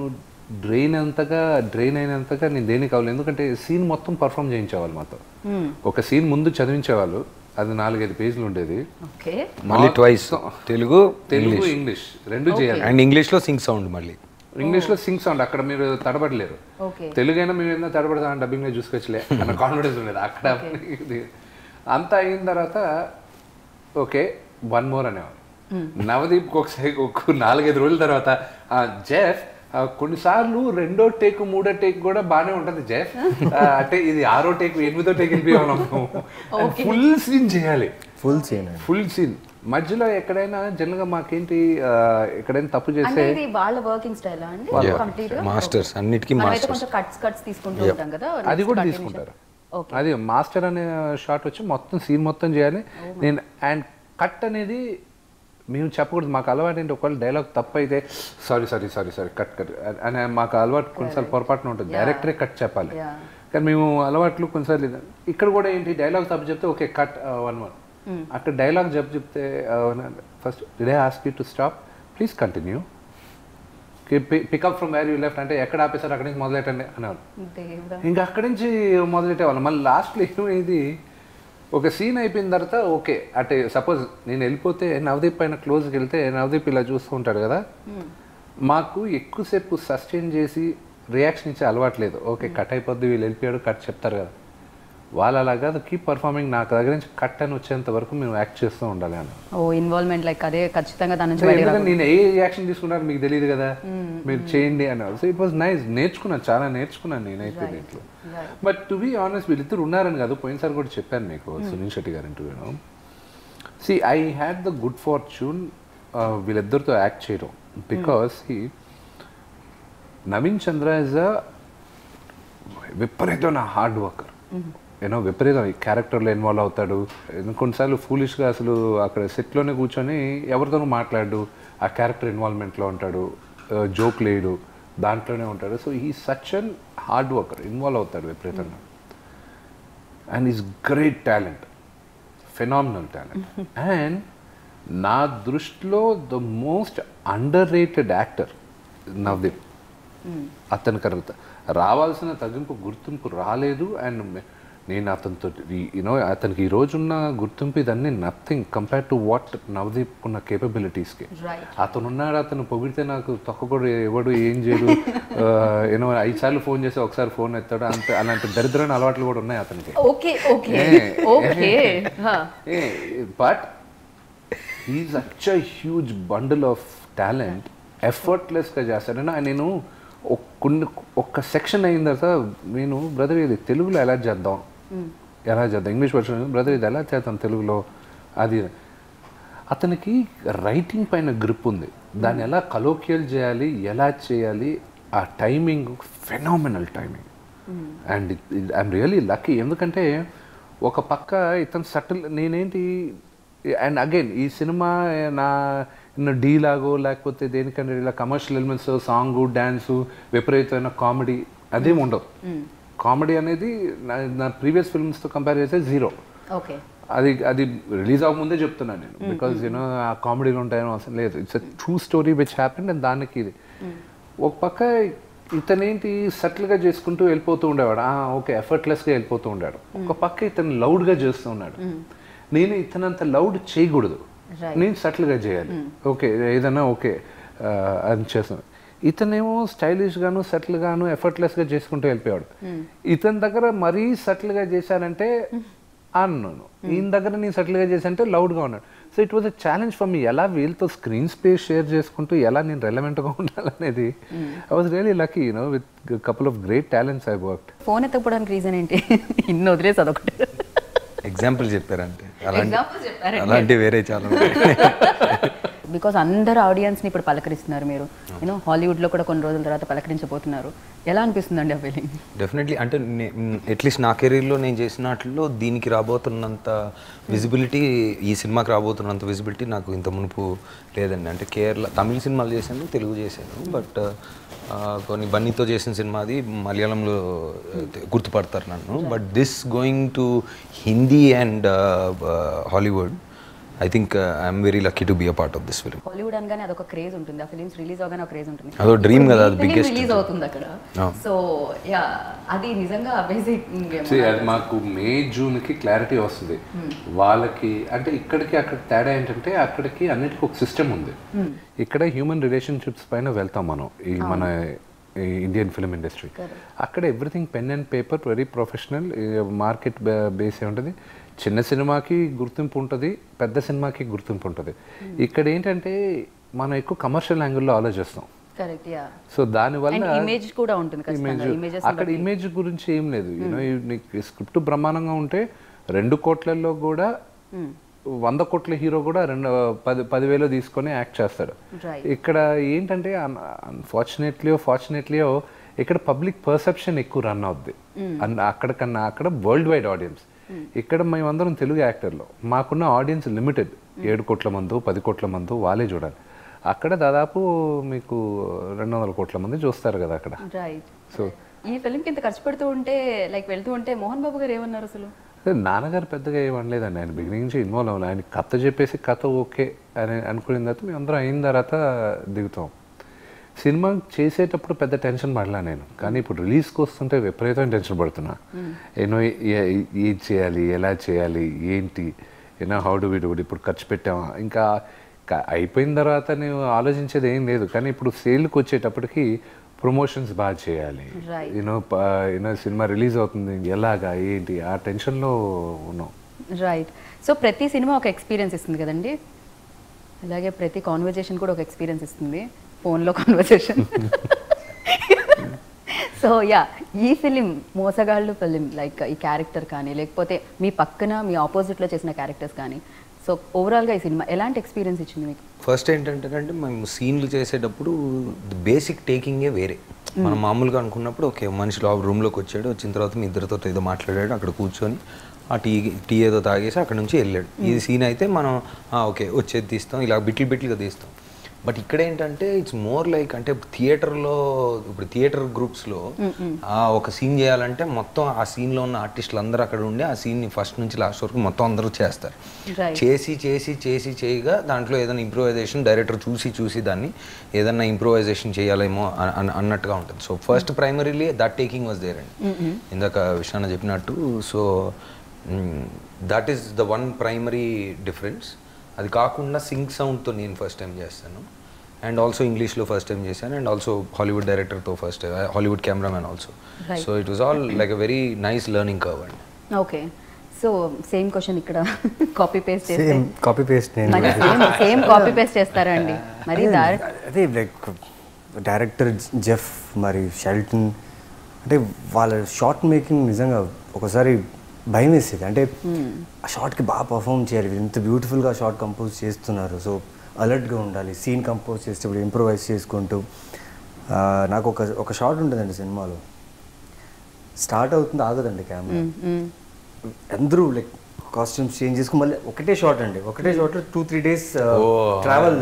డ్రైన్ అంతగా డ్రైన్ అయినంతగా నేను దేనికి కావాలి ఎందుకంటే సీన్ మొత్తం పర్ఫామ్ చేయించేవాళ్ళు మాతో ఒక సీన్ ముందు చదివించేవాళ్ళు అది నాలుగైదు పేజీలు ఉండేది ఓకే మళ్ళీ ట్వైస్ తెలుగు తెలుగు ఇంగ్లీష్ రెండు చేయాలి అండ్ ఇంగ్లీష్లో సింగ్ సౌండ్ మళ్ళీ ఇంగ్లీష్ లో సింగ్ సౌండ్ అక్కడ మీరు తడబడలేరు ఓకే తెలుగైనా మేము ఏదైనా తడబడతాం డబ్బింగ్ లో చూసుకోవచ్చులే అన్న కాన్ఫిడెన్స్ ఉండేది అక్కడ ఇది అంతా అయిన తర్వాత ఓకే వన్ మోర్ అనేవారు నవదీప్ ఒకసారి ఒక నాలుగైదు రోజుల తర్వాత జెఫ్ కొన్నిసార్లు రెండో టేక్ మూడో టేక్ కూడా బాగానే ఉంటది జెఫ్ ఆ, అంటే ఇది ఆరో టేక్ ఎనిమిదో టేక్ వెళ్ళిపోయాం ఫుల్ సీన్ చేయాలి ఫుల్ సీన్ అండి ఫుల్ సీన్ మధ్యలో ఎక్కడైనా జనరల్గా మాకేంటి ఆ, ఎక్కడైనా తప్పు అంటే చేస్తే ఇది వాళ్ళ వర్కింగ్ స్టైల్ అండి కంప్లీట్ మాస్టర్స్ అన్నిటికీ మనమైతే మాస్టర్స్ కొంచెం కట్స్ కట్స్ తీసుకుంటూ ఉంటాం కదా అది కూడా Next తీసుకుంటారు Okay. అది మాస్టర్ అనే షాట్ వచ్చి మొత్తం సీన్ మొత్తం చేయాలి నేను అండ్ కట్ అనేది మేము చెప్పకూడదు మాకు అలవాటు ఏంటి ఒకవేళ డైలాగ్ తప్పు అయితే sorry sorry sorry sorry cut cut అని మాకు అలవాటు కొన్నిసార్లు పొరపాటున ఉంటుంది డైరెక్టరే కట్ చెప్పాలి Yeah. కానీ మేము అలవాట్లు కొన్నిసార్లు ఇది- ఇక్కడ కూడా ఏంటి డైలాగ్ తప్పు చెప్తే ఓకే కట్ వన్ వన్ అక్కడ డైలాగ్ చెప్పు చెప్తే first they'd ask you to stop please continue pick up from where you left అంటే ఎక్కడ ఆపేసారు అక్కడి నుంచి మొదలెట్టండి అనేవాళ్ళు దేవుడా ఇంకా అక్కడి నుంచి మొదలెట్టేవాళ్ళం మళ్ళీ లాస్ట్లో ఏమైంది ఒక సీన్ అయిపోయిన తర్వాత ఓకే అంటే సపోజ్ నేను వెళ్ళిపోతే నవదీప్ పైన క్లోజ్కి వెళ్తే నవదీప్ ఇలా చూస్తూ ఉంటాడు కదా మాకు ఎక్కువసేపు సస్టైన్ చేసి రియాక్షన్ ఇచ్చే అలవాట్లేదు ఓకే కట్ అయిపోద్ది వీళ్ళు వెళ్ళిపోయాడు కట్ చెప్తారు కదా వాళ్ళు అలా కాదు కీప్ పర్ఫార్మింగ్ నాకు దగ్గర నుంచి కట్ అని వచ్చేంత వరకు మేము యాక్ట్ చేస్తూ ఉండాలి అని ఓ ఇన్వాల్వ్మెంట్ లైక్ అదే ఖచ్చితంగా దాని నుంచి బయటకు ఎందుకంటే నేను ఏ యాక్షన్ తీసుకున్నారు మీకు తెలియదు కదా మీరు చేయండి అని సో ఇట్ వాజ్ నైస్ నేర్చుకున్నాను చాలా నేర్చుకున్నాను నేనైతే దీంట్లో బట్ టు బి ఆనెస్ట్ వీళ్ళిద్దరు ఉన్నారని కాదు పోయినసారి కూడా చెప్పాను మీకు సునీల్ శెట్టి గారి ఇంటర్వ్యూలో see I had the good fortune వీళ్ళిద్దరితో యాక్ట్ చేయడం because he Naveen Chandra is a విపరీతమైన హార్డ్ వర్కర్ యూనో విపరీతం ఈ క్యారెక్టర్లో ఇన్వాల్వ్ అవుతాడు కొన్నిసార్లు ఫూలిష్గా అసలు అక్కడ సెట్లోనే కూర్చొని ఎవరితోనూ మాట్లాడు ఆ క్యారెక్టర్ ఇన్వాల్వ్మెంట్లో ఉంటాడు జోక్ లేడు దాంట్లోనే ఉంటాడు సో ఈ such an hard worker involve అవుతాడు విపరీతంగా and is great talent phenomenal talent and నా దృష్టిలో the most underrated actor Navdeep అతని కరెక్ట్ రావాల్సిన తగ్గింపు గుర్తింపు రాలేదు అండ్ నేను అతనితో యూనో అతనికి ఈ రోజున్న గుర్తింపు ఇదన్నీ nothing compare to what Navdeep ఉన్న కేపబిలిటీస్కి Right. అతను ఉన్నాడు అతను పొగిడితే నాకు తొక్కకూడదు ఎవడు ఏం చేయడు యూనో ఐదు సార్లు ఫోన్ చేసి ఒకసారి ఫోన్ ఎత్తాడు అంత అలాంటి దరిద్రమైన అలవాట్లు కూడా ఉన్నాయి అతనికి okay okay Eh. Okay but he such a huge bundle of talent ఎఫర్ట్లెస్గా చేస్తాడు ఆయన నేను ఒక్- కొన్ని ఒక్క సెక్షన్ అయిన తర్వాత నేను బ్రదర్ ఇది తెలుగులో ఎలా చేద్దాం ఎలా చేద్దాం ఇంగ్లీష్ వర్షన్ బ్రదర్ ఇది ఎలా చేద్దాం తెలుగులో అది అతనికి రైటింగ్ పైన గ్రిప్ ఉంది దాన్ని ఎలా కలోకియల్ చేయాలి ఎలా చేయాలి ఆ timing phenomenal timing and I'm really lucky ఎందుకంటే ఒక పక్క ఇతను సటిల్ నేనేంటి అండ్ అగైన్ ఈ సినిమా నా డీ లాగో లేకపోతే దేనికంటే ఇలా కమర్షియల్ ఎలిమెంట్స్ సాంగ్ డ్యాన్సు విపరీతమైన కామెడీ అదేం ఉండదు కామెడీ అనేది నా- నా ప్రీవియస్ ఫిల్మ్స్తో కంపేర్ చేస్తే జీరో ఓకే అది అది రిలీజ్ అవ్వకముందే చెప్తున్నాను నేను బికాజ్ యూనో ఆ కామెడీలు ఉంటాయని అవసరం లేదు it's a true story which happen and దానికి ఇది ఒక పక్క ఇతనేంటి సటిల్గా చేసుకుంటూ వెళ్ళిపోతూ ఉండేవాడు ఓకే ఎఫర్ట్లెస్గా వెళ్ళిపోతూ ఉండాడు ఒక పక్క ఇతను లౌడ్గా చేస్తూ ఉన్నాడు నేను ఇతనంత లౌడ్ చేయకూడదు నేను సటిల్గా చేయాలి ఓకే ఏదైనా ఓకే అని చేస్తాను ఇతనేమో స్టైలిష్ గాను సెటిల్ గాను ఎఫర్ట్లెస్ గా చేసుకుంటూ వెళ్ళిపోయాడు ఇతని దగ్గర మరీ సటిల్ గా చేశానంటే అన్నాను ఈయన దగ్గర నేను సటిల్ గా చేశానంటే లౌడ్ గా ఉన్నాడు so it was a challenge for me ఎలా వీళ్ళతో స్క్రీన్ స్పేస్ షేర్ చేసుకుంటూ ఎలా నేను రెలవెంట్ గా ఉండాలనేది I was really lucky you know with couple of great talents I work phone ఎత్తకపోవడానికి రీజన్ ఏంటి ఇన్ని వదిలేసి అదొకటి ఎగ్జాంపుల్ చెప్పారంటే అలాంటి Example చెప్పారండి. అలాంటి వేరే చాలా ఉన్నాయి. బికాస్ అందరు ఆడియన్స్ని ఇప్పుడు పలకరిస్తున్నారు మీరు యూనో హాలీవుడ్లో కూడా కొన్ని రోజుల తర్వాత పలకరించబోతున్నారు ఎలా అనిపిస్తుందండి ఆ ఫీలింగ్ డెఫినెట్లీ అంటే అట్లీస్ట్ నా కెరీర్లో నేను చేసినట్లో దీనికి రాబోతున్నంత విజిబిలిటీ ఈ సినిమాకి రాబోతున్నంత విజిబిలిటీ నాకు ఇంత మునుపు లేదండి అంటే కేరళ తమిళ సినిమాలు చేశాను తెలుగు చేశాను బట్ కొన్ని బన్నీతో చేసిన సినిమా అది మలయాళంలో ఆ, గుర్తుపడతారు నన్ను but this going to Hindi and Hollywood I think I'm very lucky to be a part of this film Hollywood అనగానే అదొక క్రేజ్ ఉంటుంది ఆ ఫిలిమ్స్ రిలీజ్ అవగానే ఒక క్రేజ్ ఉంటుంది అదో dream కదా, అది biggest. రిలీజ్ అవుతుంది అక్కడ సో యా అది నిజంగా అమేజింగ్ See, అది మాకు మే జూన్ కి క్లారిటీ వస్తుంది వాళ్ళకి అంటే ఇక్కడికి అక్కడ తేడా ఏంటంటే అక్కడికి అన్నిటికీ ఒక సిస్టమ్ ఉంది ఇక్కడ హ్యూమన్ రిలేషన్షిప్స్ పైన వెళ్తాం మనం ఈ మన ఇండియన్ ఫిల్మ్ ఇండస్ట్రీ అక్కడ everything pen and paper very professional market base ఉంటుంది చిన్న సినిమాకి గుర్తింపు ఉంటుంది పెద్ద సినిమాకి గుర్తింపు ఉంటుంది ఇక్కడ ఏంటంటే మనం ఎక్కువ కమర్షియల్ యాంగిల్లో ఆలోచిస్తాం కరెక్ట్ యా సో దానివల్ల అండ్ ఇమేజ్ కూడా ఉంటుంది ఖచ్చితంగా ఇమేజ్ ఇమేజెస్ అక్కడ ఇమేజ్ గురించి ఏం లేదు యూనో నీకు స్క్రిప్ట్ బ్రహ్మాండంగా ఉంటే రెండు కోట్లలో కూడా వంద కోట్ల హీరో కూడా రెండు పది పదివేలు తీసుకొని యాక్ట్ చేస్తాడు Right. ఇక్కడ ఏంటంటే అన్ఫార్చునేట్లీయో ఫార్చునేట్లీయో ఇక్కడ పబ్లిక్ పర్సెప్షన్ ఎక్కువ రన్ అవుద్ది అండ్ అక్కడ కన్నా అక్కడ వరల్డ్ వైడ్ ఆడియన్స్ ఇక్కడ మేమందరం తెలుగు యాక్టర్లు మాకున్న ఆడియన్స్ లిమిటెడ్ ఏడు కోట్ల మంది పది కోట్ల మంది వాళ్ళే చూడాలి అక్కడ దాదాపు మీకు రెండు వందల కోట్ల మంది చూస్తారు కదా అక్కడ రైట్ సో ఈ ఫిల్మ్ కి ఇంత ఖర్చు పెడుతూ ఉంటే లైక్ వెళ్తూ ఉంటే మోహన్ బాబు గారు ఏమన్నారు అసలు అదే నాన్నగారు పెద్దగా ఏమనలేదండి ఆయన బిగినింగ్ నుంచి ఇన్వాల్వ్ అవ్వాలి ఆయన కథ చెప్పేసి కథ ఓకే అని అనుకున్న తర్వాత మేము అందరం అయిన తర్వాత దిగుతాం సినిమా చేసేటప్పుడు పెద్ద టెన్షన్ పడలా నేను కానీ ఇప్పుడు రిలీజ్కి వస్తుంటే విపరీతమైన టెన్షన్ పడుతున్నా ఏనో ఏ- ఏం చేయాలి ఎలా చేయాలి ఏంటి ఏనా హౌ డు వి డూ ఇప్పుడు ఖర్చు పెట్టామా ఇంకా క- అయిపోయిన తర్వాత నేను ఆలోచించేది ఏం లేదు కానీ ఇప్పుడు సేల్కి వచ్చేటప్పటికి ప్రమోషన్స్ బాగా చేయాలి Right. You know you know cinema release అవుతుంది ఎలాగా ఏంటి ఆ టెన్షన్లో ఉన్నాం రైట్ సో ప్రతి సినిమా ఒక ఎక్స్పీరియన్స్ ఇస్తుంది కదండి అలాగే ప్రతి కాన్వర్జేషన్ కూడా ఒక ఎక్స్పీరియన్స్ ఇస్తుంది ఫోన్లో కాన్వర్జేషన్ సో యా ఈ ఫిలిం మోసగాళ్ళు ఫిలిం లైక్ ఈ క్యారెక్టర్ కానీ లేకపోతే మీ పక్కన మీ ఆపోజిట్లో చేసిన క్యారెక్టర్స్ కానీ సో ఓవరాల్గా ఈ సినిమా ఎలాంటి ఎక్స్పీరియన్స్ ఇచ్చింది మీకు ఫస్ట్ ఏంటంటే మేము సీన్లు చేసేటప్పుడు బేసిక్ టేకింగే వేరే మనం మామూలుగా అనుకున్నప్పుడు ఓకే మనిషి లోపల రూమ్లోకి వచ్చాడు వచ్చిన తర్వాత మీ ఇద్దరితో ఏదో మాట్లాడాడు అక్కడ కూర్చొని ఆ టీ టీ ఏదో తాగేసి అక్కడ నుంచి వెళ్ళాడు ఈ సీన్ అయితే మనం "ఆ, ఓకే వచ్చేది తీస్తాం ఇలా బిట్లు బిట్లుగా తీస్తాం బట్ ఇక్కడ ఏంటంటే ఇట్స్ మోర్ లైక్ అంటే థియేటర్లో ఇప్పుడు థియేటర్ గ్రూప్స్లో ఆ ఒక సీన్ చేయాలంటే మొత్తం ఆ సీన్లో ఉన్న ఆర్టిస్టులు అందరూ అక్కడ ఉండి ఆ సీన్ని ఫస్ట్ నుంచి లాస్ట్ వరకు మొత్తం అందరూ చేస్తారు Right. చేసి చేసి చేసి చేయగా దాంట్లో ఏదైనా ఇంప్రూవైజేషన్ డైరెక్టర్ చూసి చూసి దాన్ని ఏదైనా ఇంప్రూవైజేషన్ చేయాలేమో అ- అన్న- అన్నట్టుగా ఉంటుంది so first primarily that taking was there అండి ఇందాక విషయాన్ని చెప్పినట్టు so that is the one primary difference అది కాకుండా సింక్ సౌండ్తో నేను ఫస్ట్ టైం చేస్తాను అండ్ ఆల్సో ఇంగ్లీష్లో ఫస్ట్ టైం చేశాను అండ్ ఆల్సో హాలీవుడ్ డైరెక్టర్తో first Hollywood cameraman also Right. So it was all like uh very nice learning curve అండి okay so same question ఇక్కడ కాపీ పేస్ట్ చేస్తే same copy paste నేను మరి same same copy paste చేస్తారా అండి మరి దారి అదే లైక్ డైరెక్టర్ జెఫ్ మరి షెల్టన్ అంటే వాళ్ళ షార్ట్ మేకింగ్ నిజంగా ఒకసారి భయం వేసేది అంటే ఆ షార్ట్కి బాగా పర్ఫామ్ చేయాలి ఇంత బ్యూటిఫుల్గా షార్ట్ కంపోజ్ చేస్తున్నారు సో అలర్ట్గా ఉండాలి సీన్ కంపోజ్ చేసేటప్పుడు ఇంప్రూవైజ్ చేసుకుంటూ ఆ, నాకు ఒక ఒక షార్ట్ ఉంటుందండి సినిమాలో స్టార్ట్ అవుతుంది ఆగదండి కెమెరా అందరూ లైక్ కాస్ట్యూమ్స్ చేంజ్ చేసుకుని మళ్ళీ ఒకటే షార్ట్ అండి ఒకటే shot two three days travel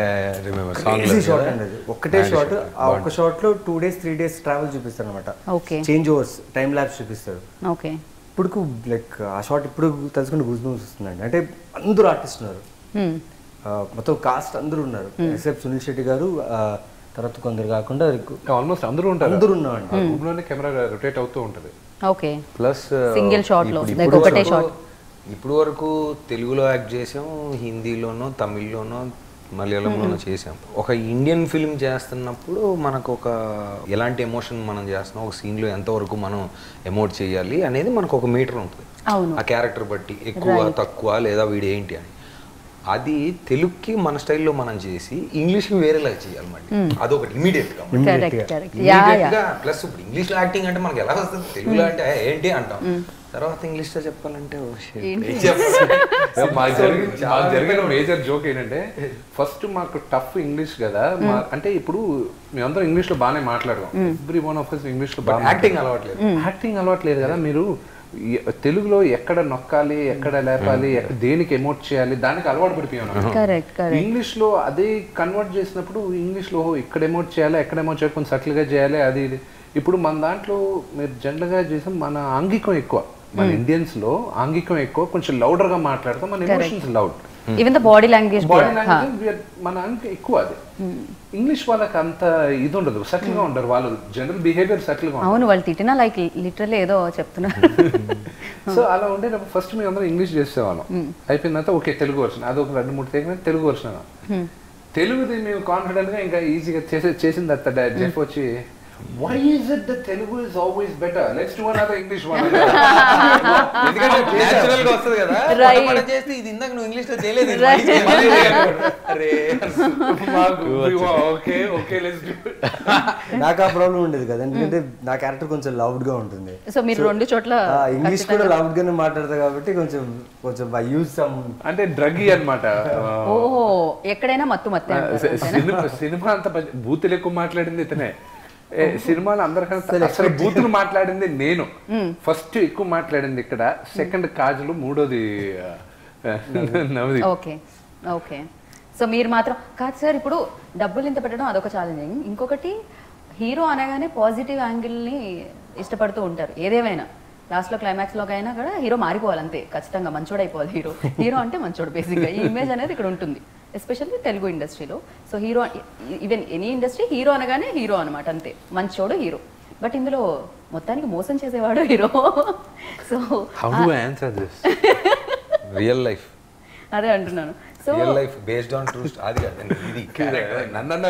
shot అండి అది ఒకటే షార్ట్ ఆ ఒక్క షార్ట్ లో two days three days travel చూపిస్తారు అనమాట Okay. Change overs time lapse చూపిస్తారు ఓకే ఇప్పుడు లైక్ ఆ షార్ట్ ఇప్పుడు తలుచుకుంటే గుజ్ వస్తుందండి అంటే అందరూ ఆర్టిస్ట్ ఉన్నారు ఆ, మొత్తం కాస్ట్ అందరూ ఉన్నారు ఎక్సెప్ట్ సునీల్ శెట్టి గారు ఆ, తర్వాత కొందరు కాకుండా ఆల్మోస్ట్ అందరూ ఉంటారు అందరూ ఉన్నామండి ఆ రూమ్ లోనే కెమెరా రొటేట్ అవుతూ ఉంటుంది ఓకే ప్లస్ Single shot లో, ఇప్పుడు- like ఇప్పుడు ఒకటే వరకు- shot. ఇప్పుడు వరకు తెలుగులో యాక్ట్ చేసాం హిందీలోనో తమిళ్లోనో మలయాళంలోనో చేసాం ఒక ఇండియన్ ఫిల్మ్ చేస్తున్నప్పుడు మనకు ఒక ఎలాంటి ఎమోషన్ మనం చేస్తున్నాం ఒక సీన్లో ఎంతవరకు మనం ఎమోట్ చేయాలి అనేది మనకు ఒక మీటర్ ఉంటుంది అవును. ఆ క్యారెక్టర్ బట్టి ఎక్కువ తక్కువ లేదా వీడు ఏంటి అని అది తెలుగుకి మన స్టైల్లో మనం చేసి ఇంగ్లీష్కి వేరేలాగా చేయాలి మళ్ళీ అదొకటి ఇమీడియట్గా correct correct yeah yeah plus ఇప్పుడు ఇంగ్లీష్ లో యాక్టింగ్ అంటే మనకి ఎలా వస్తుంది తెలుగులో అంటే "ఏ, ఏంటి అంటాం తర్వాత ఇంగ్లీష్ లో చెప్పాలంటే "ఓ shit, ఏంటి?" ఏం చెప్పాలి? మాకు జరిగిన మాకు జరిగిన మేజర్ జోక్ ఏంటంటే ఫస్ట్ మాకు టఫ్ ఇంగ్లీష్ కదా మా- అంటే ఇప్పుడు మేమందరం ఇంగ్లీష్ లో బాగానే మాట్లాడదాం ఎవ్రీ వన్ ఆఫ్ ఇంగ్లీష్ లో బాగా యాక్టింగ్ అలవాట్లేదు యాక్టింగ్ అలవాట్లేదు కదా మీరు ఎ- తెలుగులో ఎక్కడ నొక్కాలి ఎక్కడ లేపాలి ఎక్కడ దేనికి ఎమోట్ చేయాలి దానికి అలవాటు పడిపోయాను కరెక్ట్ కరెక్ట్ ఇంగ్లీష్ లో అదే కన్వర్ట్ చేసినప్పుడు ఇంగ్లీష్ లో ఓహో, ఇక్కడ ఎమోట్ చేయాలి ఎక్కడ ఎమోట్ చేయాలి కొంచెం subtle గా చేయాలి అది ఇది ఇప్పుడు మన దాంట్లో మీరు జనరల్ గా చేసాం మన ఆంగికం ఎక్కువ మన ఇండియన్స్ లో ఆంగికం ఎక్కువ కొంచెం లౌడర్ గా మాట్లాడతాం మన emotions loud even the body language body language మన అంటే ఎక్కువ అది ఇంగ్లీష్ వాళ్ళకి అంత ఇది ఉండదు సటిల్ గా ఉండరు వాళ్ళు జనరల్ బిహేవియర్ సటిల్ గా అవును వాళ్ళు తిట్టినా లైక్ లిటరల్లీ ఏదో చెప్తున్నారు సో అలా ఉండేటప్పుడు ఫస్ట్ మేము అందరం ఇంగ్లీష్ చేసేవాళ్ళం అయిపోయిన తర్వాత ఓకే తెలుగు వర్షన్ అది ఒక రెండు మూడు తెగిన తెలుగు వర్షన్ తెలుగుది మేము కాన్ఫిడెంట్ గా ఇంకా ఈజీగా చేసే చేసిన తర్వాత జెఫ్ వచ్చి why is it the Telugu is always better let's do another English one ఎందుకంటే natural గా వస్తుంది కదా Right. మనం చేస్తే ఇది ఇందాక నువ్వు ఇంగ్లీష్ లో చేయలేదు ఇది Right. మళ్ళీ చేయాలి. అరే ఓకే ఓకే లెట్స్ డూ నాకు ఆ ప్రాబ్లం ఉండేది కదా ఎందుకంటే నా క్యారెక్టర్ కొంచెం లౌడ్ గా ఉంటుంది సో మీరు రెండు చోట్ల ఇంగ్లీష్ కూడా లౌడ్ గానే మాట్లాడతా కాబట్టి కొంచెం కొంచెం ఐ యూజ్ సమ్ అంటే డ్రగ్ అన్నమాట ఓహో ఎక్కడైనా మత్తు మత్తే అంటారు. సినిమా సినిమా అంత ప- బూతులు ఎక్కువ మాట్లాడింది ఇతనే ఏ, సినిమాలో అందరికంటే అసలు బూతులు మాట్లాడింది నేను ఫస్ట్ ఎక్కువ మాట్లాడింది ఇక్కడ సెకండ్ కాజులు మూడోది ఆ, నవది ఓకే ఓకే సో మీరు మాత్రం కాదు సార్ ఇప్పుడు డబ్బులు ఇంత పెట్టడం అదొక ఛాలెంజింగ్ ఇంకొకటి హీరో అనగానే పాజిటివ్ యాంగిల్ని ఇష్టపడుతూ ఉంటారు ఏదేమైనా లాస్ట్లో క్లైమాక్స్లోకి అయినా కూడా హీరో మారిపోవాలి అంతే ఖచ్చితంగా మంచోడు అయిపోవాలి హీరో హీరో అంటే మంచోడు బేసిక్గా ఈ ఇమేజ్ అనేది ఇక్కడ ఉంటుంది ఎస్పెషల్లీ తెలుగు ఇండస్ట్రీలో so hero even any industry hero అనగానే హీరో అనమాట అంతే మంచోడు హీరో బట్ ఇందులో మొత్తానికి మోసం చేసేవాడు hero so how do answer this real life అదే అంటున్నాను so real life based on true అది కాదండి ఇది నన్ను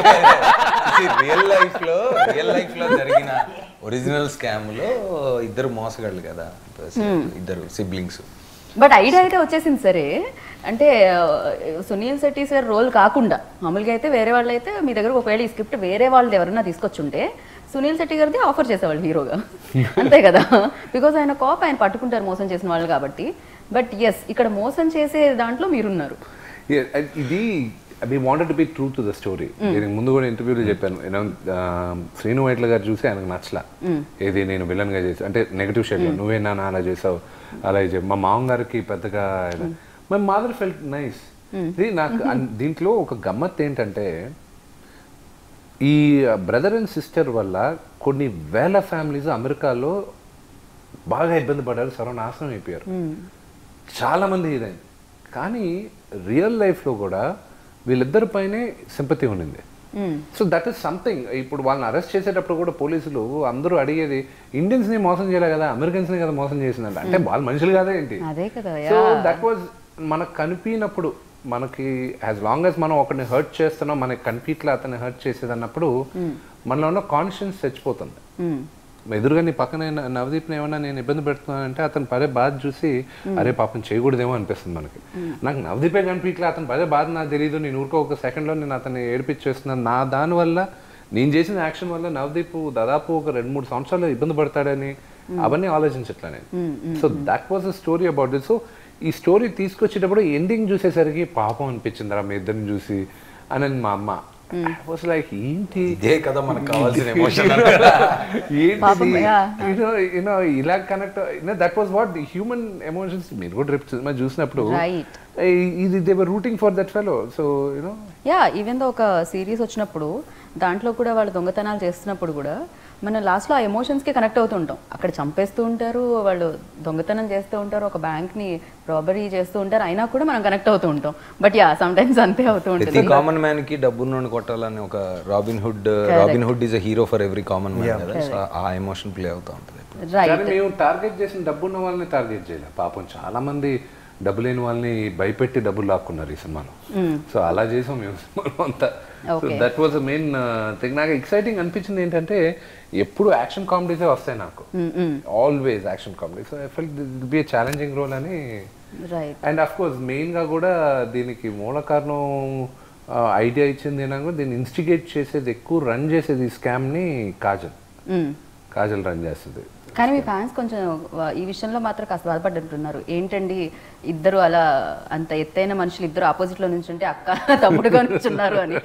రియల్ లైఫ్ లో రియల్ లైఫ్ లో జరిగిన ఒరిజినల్ స్కామ్ లో ఇద్దరు మోసగాళ్ళు కదా ఇద్దరు సిబ్లింగ్స్ బట్ ఐడియా అయితే వచ్చేసింది సరే అంటే ఆ, సునీల్ శెట్టి సార్ రోల్ కాకుండా మామూలుగా అయితే వేరే వాళ్ళు అయితే మీ దగ్గర ఒకవేళ ఈ స్క్రిప్ట్ వేరే వాళ్ళది ఎవరన్నా తీసుకొచ్చుంటే సునీల్ శెట్టి గారిది ఆఫర్ చేసేవాళ్ళు హీరోగా అంతే కదా బికాజ్ ఆయన కాప్ ఆయన పట్టుకుంటారు మోసం చేసిన వాళ్ళు కాబట్టి బట్ ఎస్ ఇక్కడ మోసం చేసే దాంట్లో మీరున్నారు ఇది we wanted to be true to the story నేను ముందు కూడా ఇంటర్వ్యూలో చెప్పాను యూనో శ్రీను వైట్ల గారు చూసి ఆయనకు నచ్చలా ఏది నేను విలన్ గా చేసి అంటే నెగటివ్ షేడ్ నువ్వే నాన్న అలా చేసావు అలా చేసావు మా మామ గారికి పెద్దగా మై మదర్ ఫెల్ట్ నైస్ ఇది నాకు అన్- దీంట్లో ఒక గమ్మత్ ఏంటంటే ఈ బ్రదర్ అండ్ సిస్టర్ వల్ల కొన్ని వేల ఫ్యామిలీస్ అమెరికాలో బాగా ఇబ్బంది పడ్డారు సర్వనాశనం అయిపోయారు చాలా మంది ఇదైంది కానీ రియల్ లైఫ్లో కూడా వీళ్ళిద్దరి పైనే సింపతి ఉండింది సో దట్ ఈస్ సంథింగ్ ఇప్పుడు వాళ్ళని అరెస్ట్ చేసేటప్పుడు కూడా పోలీసులు అందరూ అడిగేది ఇండియన్స్ ని మోసం చేయలే కదా అమెరికన్స్ ని కదా మోసం చేసిందంట అంటే వాళ్ళు మనుషులు కదా ఏంటి అదే కదా సో దట్ వాజ్ మనకు కనిపించినప్పుడు మనకి యాజ్ లాంగ్ యాజ్ మనం ఒకరిని హర్ట్ చేస్తున్నాం మనకి కనిపించలే అతన్ని హర్ట్ చేసేది అన్నప్పుడు మనలో ఉన్న కాన్షియన్స్ చచ్చిపోతుంది ఎదురుగా నీ పక్కన న- నవదీప్ని ఏమన్నా నేను ఇబ్బంది పెడుతున్నానంటే అతను పదే బాధ చూసి అరే పాపం చేయకూడదేమో అనిపిస్తుంది మనకి నాకు నవదీపే కనిపించలే అతను పదే బాధ నాకు తెలియదు నేను ఊరుకో ఒక సెకండ్లో నేను అతన్ని ఏడిపించేస్తున్నాను నా దాని వల్ల నేను చేసిన యాక్షన్ వల్ల నవదీప్ దాదాపు ఒక రెండు మూడు సంవత్సరాలు ఇబ్బంది పడతాడని అవన్నీ ఆలోచించట్లే నేను so that was a story about this so ఈ స్టోరీ తీసుకొచ్చేటప్పుడు ఎండింగ్ చూసేసరికి పాపం అనిపించిందిరా మీ ఇద్దరిని చూసి అని మా అమ్మ వాస్ లైక్ ఏంటి ఇదే కదా మనకు కావాల్సిన ఎమోషన్ పాపం, yeah. యూనో ఇలా connect that was what human emotions మీరు కూడా రేపు సినిమా చూసినప్పుడు Right. ఈ- ఇది they were rooting for that fellow so you know yeah even though ఒక సిరీస్ వచ్చినప్పుడు దాంట్లో కూడా వాళ్ళు దొంగతనాలు చేస్తున్నప్పుడు కూడా మనం లాస్ట్లో ఆ ఎమోషన్స్కి కనెక్ట్ అవుతూ ఉంటాం అక్కడ చంపేస్తూ ఉంటారు వాళ్ళు దొంగతనం చేస్తూ ఉంటారు ఒక బ్యాంక్ని రాబరీ చేస్తూ ఉంటారు అయినా కూడా మనం కనెక్ట్ అవుతూ ఉంటాం బట్ యా సమ్ టైమ్స్ అంతే అవుతూ ప్రతి ఉంటుంది కామన్ మ్యాన్ కి డబ్బున్నోని కొట్టాలని ఒక Robin Hood Robin Hood is a hero for every common man కదా సో ఆ ఎమోషన్ ప్లే అవుతా ఉంటుంది ఎప్పుడు. రైట్ కానీ మేము టార్గెట్ చేసిన డబ్బు ఉన్న వాళ్ళని టార్గెట్ చేయలేదు పాపం చాలా మంది డబ్బు లేని వాళ్ళని భయపెట్టి డబ్బులు లాక్కున్నారు ఈ సినిమాలో సో అలా చేసాం మేము సినిమాలో అంతా so Okay. That was main thing నాకు ఎక్సైటింగ్ అనిపించింది ఏంటంటే ఎప్పుడు యాక్షన్ కామెడీసే వస్తాయి నాకు always action comedy so I fell be challenging role అని రైట్ అండ్ అఫ్ కోర్స్ మెయిన్గా కూడా దీనికి మూల కారణం ఐడియా ఇచ్చింది ఏమన్నా దీన్ని ఇన్స్టిగేట్ చేసేది ఎక్కువ రన్ చేసేది ఈ స్కామ్ని కాజల్ కాజల్ రన్ చేస్తుంది కానీ మీ ఫ్యాన్స్ కొంచెం వ- ఈ విషయంలో మాత్రం కాస్త బాధపడ్డంటున్నారు ఏంటండి ఇద్దరు అలా అంత ఎత్తైన మనుషులు ఇద్దరు ఆపోజిట్ లో నుంచి ఉంటే అక్క తమ్ముడుగా నుంచున్నారు అని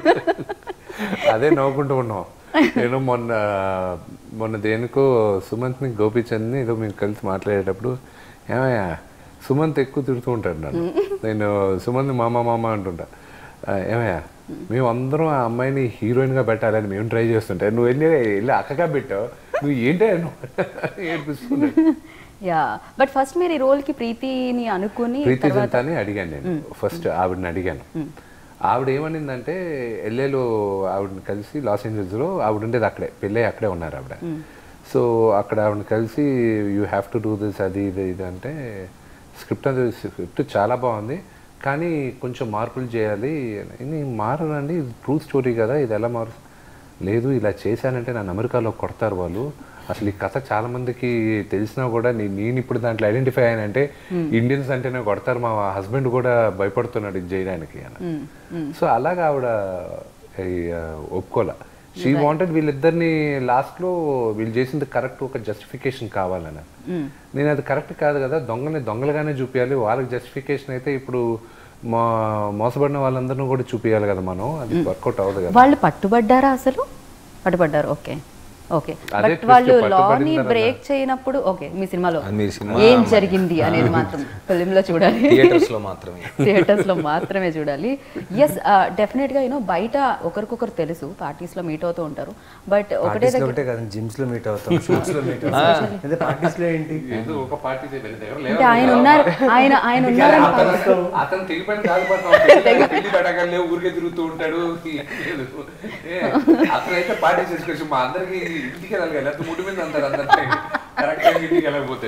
అదే నవ్వుకుంటూ ఉన్నాం నేను మొన్న మొన్న దేనికో సుమంత్ని గోపిచంద్ని ఏదో మేము కలిసి మాట్లాడేటప్పుడు ఏమయ్యా సుమంత్ ఎక్కువ తిడుతూ ఉంటాడు నన్ను నేను సుమంత్ మామ మామ అంటుంటా "ఆ, ఏమయ్యా మేము అందరం ఆ అమ్మాయిని హీరోయిన్ గా పెట్టాలని మేము ట్రై చేస్తుంటే నువ్వు వెళ్ళి వెళ్ళి అక్కగా పెట్టావు నువ్వు ఏంటే నువ్వు ఏడిపిస్తున్నాడు యా బట్ ఫస్ట్ మీరు ఈ రోల్ కి ప్రీతిని అనుకుని ప్రీతి తర్వాత జంతాని అడిగాను నేను ఫస్ట్ ఆవిడని అడిగాను ఆవిడ ఏమనిందంటే ఎల్ఏలో ఆవిడని కలిసి లాస్ ఏంజల్స్లో ఆవిడ ఉండేది అక్కడే పెళ్ళి అక్కడే ఉన్నారు ఆవిడ సో అక్కడ ఆవిడని కలిసి you have to do this అది ఇది ఇది అంటే స్క్రిప్ట్ అది స్క్రిప్ట్ చాలా బాగుంది కానీ కొంచెం మార్పులు చేయాలి ఇది మారనండి ఇది ట్రూ స్టోరీ కదా ఇది ఎలా మారు లేదు ఇలా చేశానంటే నన్ను అమెరికాలో కొడతారు వాళ్ళు అసలు ఈ కథ చాలా మందికి తెలిసినా కూడా నే- నేను ఇప్పుడు దాంట్లో ఐడెంటిఫై అయ్యానంటే ఇండియన్స్ అంటేనే కొడతారు మా హస్బెండ్ కూడా భయపడుతున్నాడు ఇది చేయడానికి అని సో అలాగా ఆవిడ ఈ, ఆ, ఒప్పుకోలే షీ వాంటెడ్ వీళ్ళిద్దరిని లాస్ట్ లో వీళ్ళు చేసింది కరెక్ట్ ఒక జస్టిఫికేషన్ కావాలని నేను అది కరెక్ట్ కాదు కదా దొంగని దొంగలుగానే చూపించాలి వాళ్ళకి జస్టిఫికేషన్ అయితే ఇప్పుడు మా మోసపడిన వాళ్ళందరినీ కూడా చూపించాలి కదా మనం అది వర్కౌట్ అవ్వదు కదా వాళ్ళు పట్టుబడ్డారా అసలు పట్టుబడ్డారు ఓకే ఓకే అదే బట్ twist, వాళ్ళు లాని పట్టుబడిందన్న- బ్రేక్ చేయనప్పుడు ఓకే మీ సినిమాలో అది మీ సినిమా ఏం జరిగింది అనేది మాత్రం ఫిలిం లో చూడాలి థియేటర్స్ లో మాత్రమే థియేటర్స్ లో మాత్రమే చూడాలి ఎస్ డెఫినెట్ గా యూనో బయట ఒకరికొకరు తెలుసు పార్టీస్ లో మీట్ అవుతూ ఉంటారు బట్ ఒకటే పార్టీస్ దగ్గర ఒకటే కదా జిమ్స్ లో మీట్ అవుతాం షూట్స్ లో మీట్ అవుతాం అదే పార్టీస్ లో ఏంటి ఏదో ఒక పార్టీ అంటే ఆయన ఉన్నారు ఆయన ఆయన ఉన్నారని అతను తెలిపని కాకపోతే పెళ్లి పెట్టగలే ఊరికే తిరుగుతూ ఉంటాడు లేదు. ఏ, అతనైతే పార్టీ చేసుకోవచ్చు మా అందరికి ఇంటికి వెళ్ళాలి కదా ముడి మీద అంటారు అందరికీ కరెక్ట్ ఇంటికి వెళ్ళకపోతే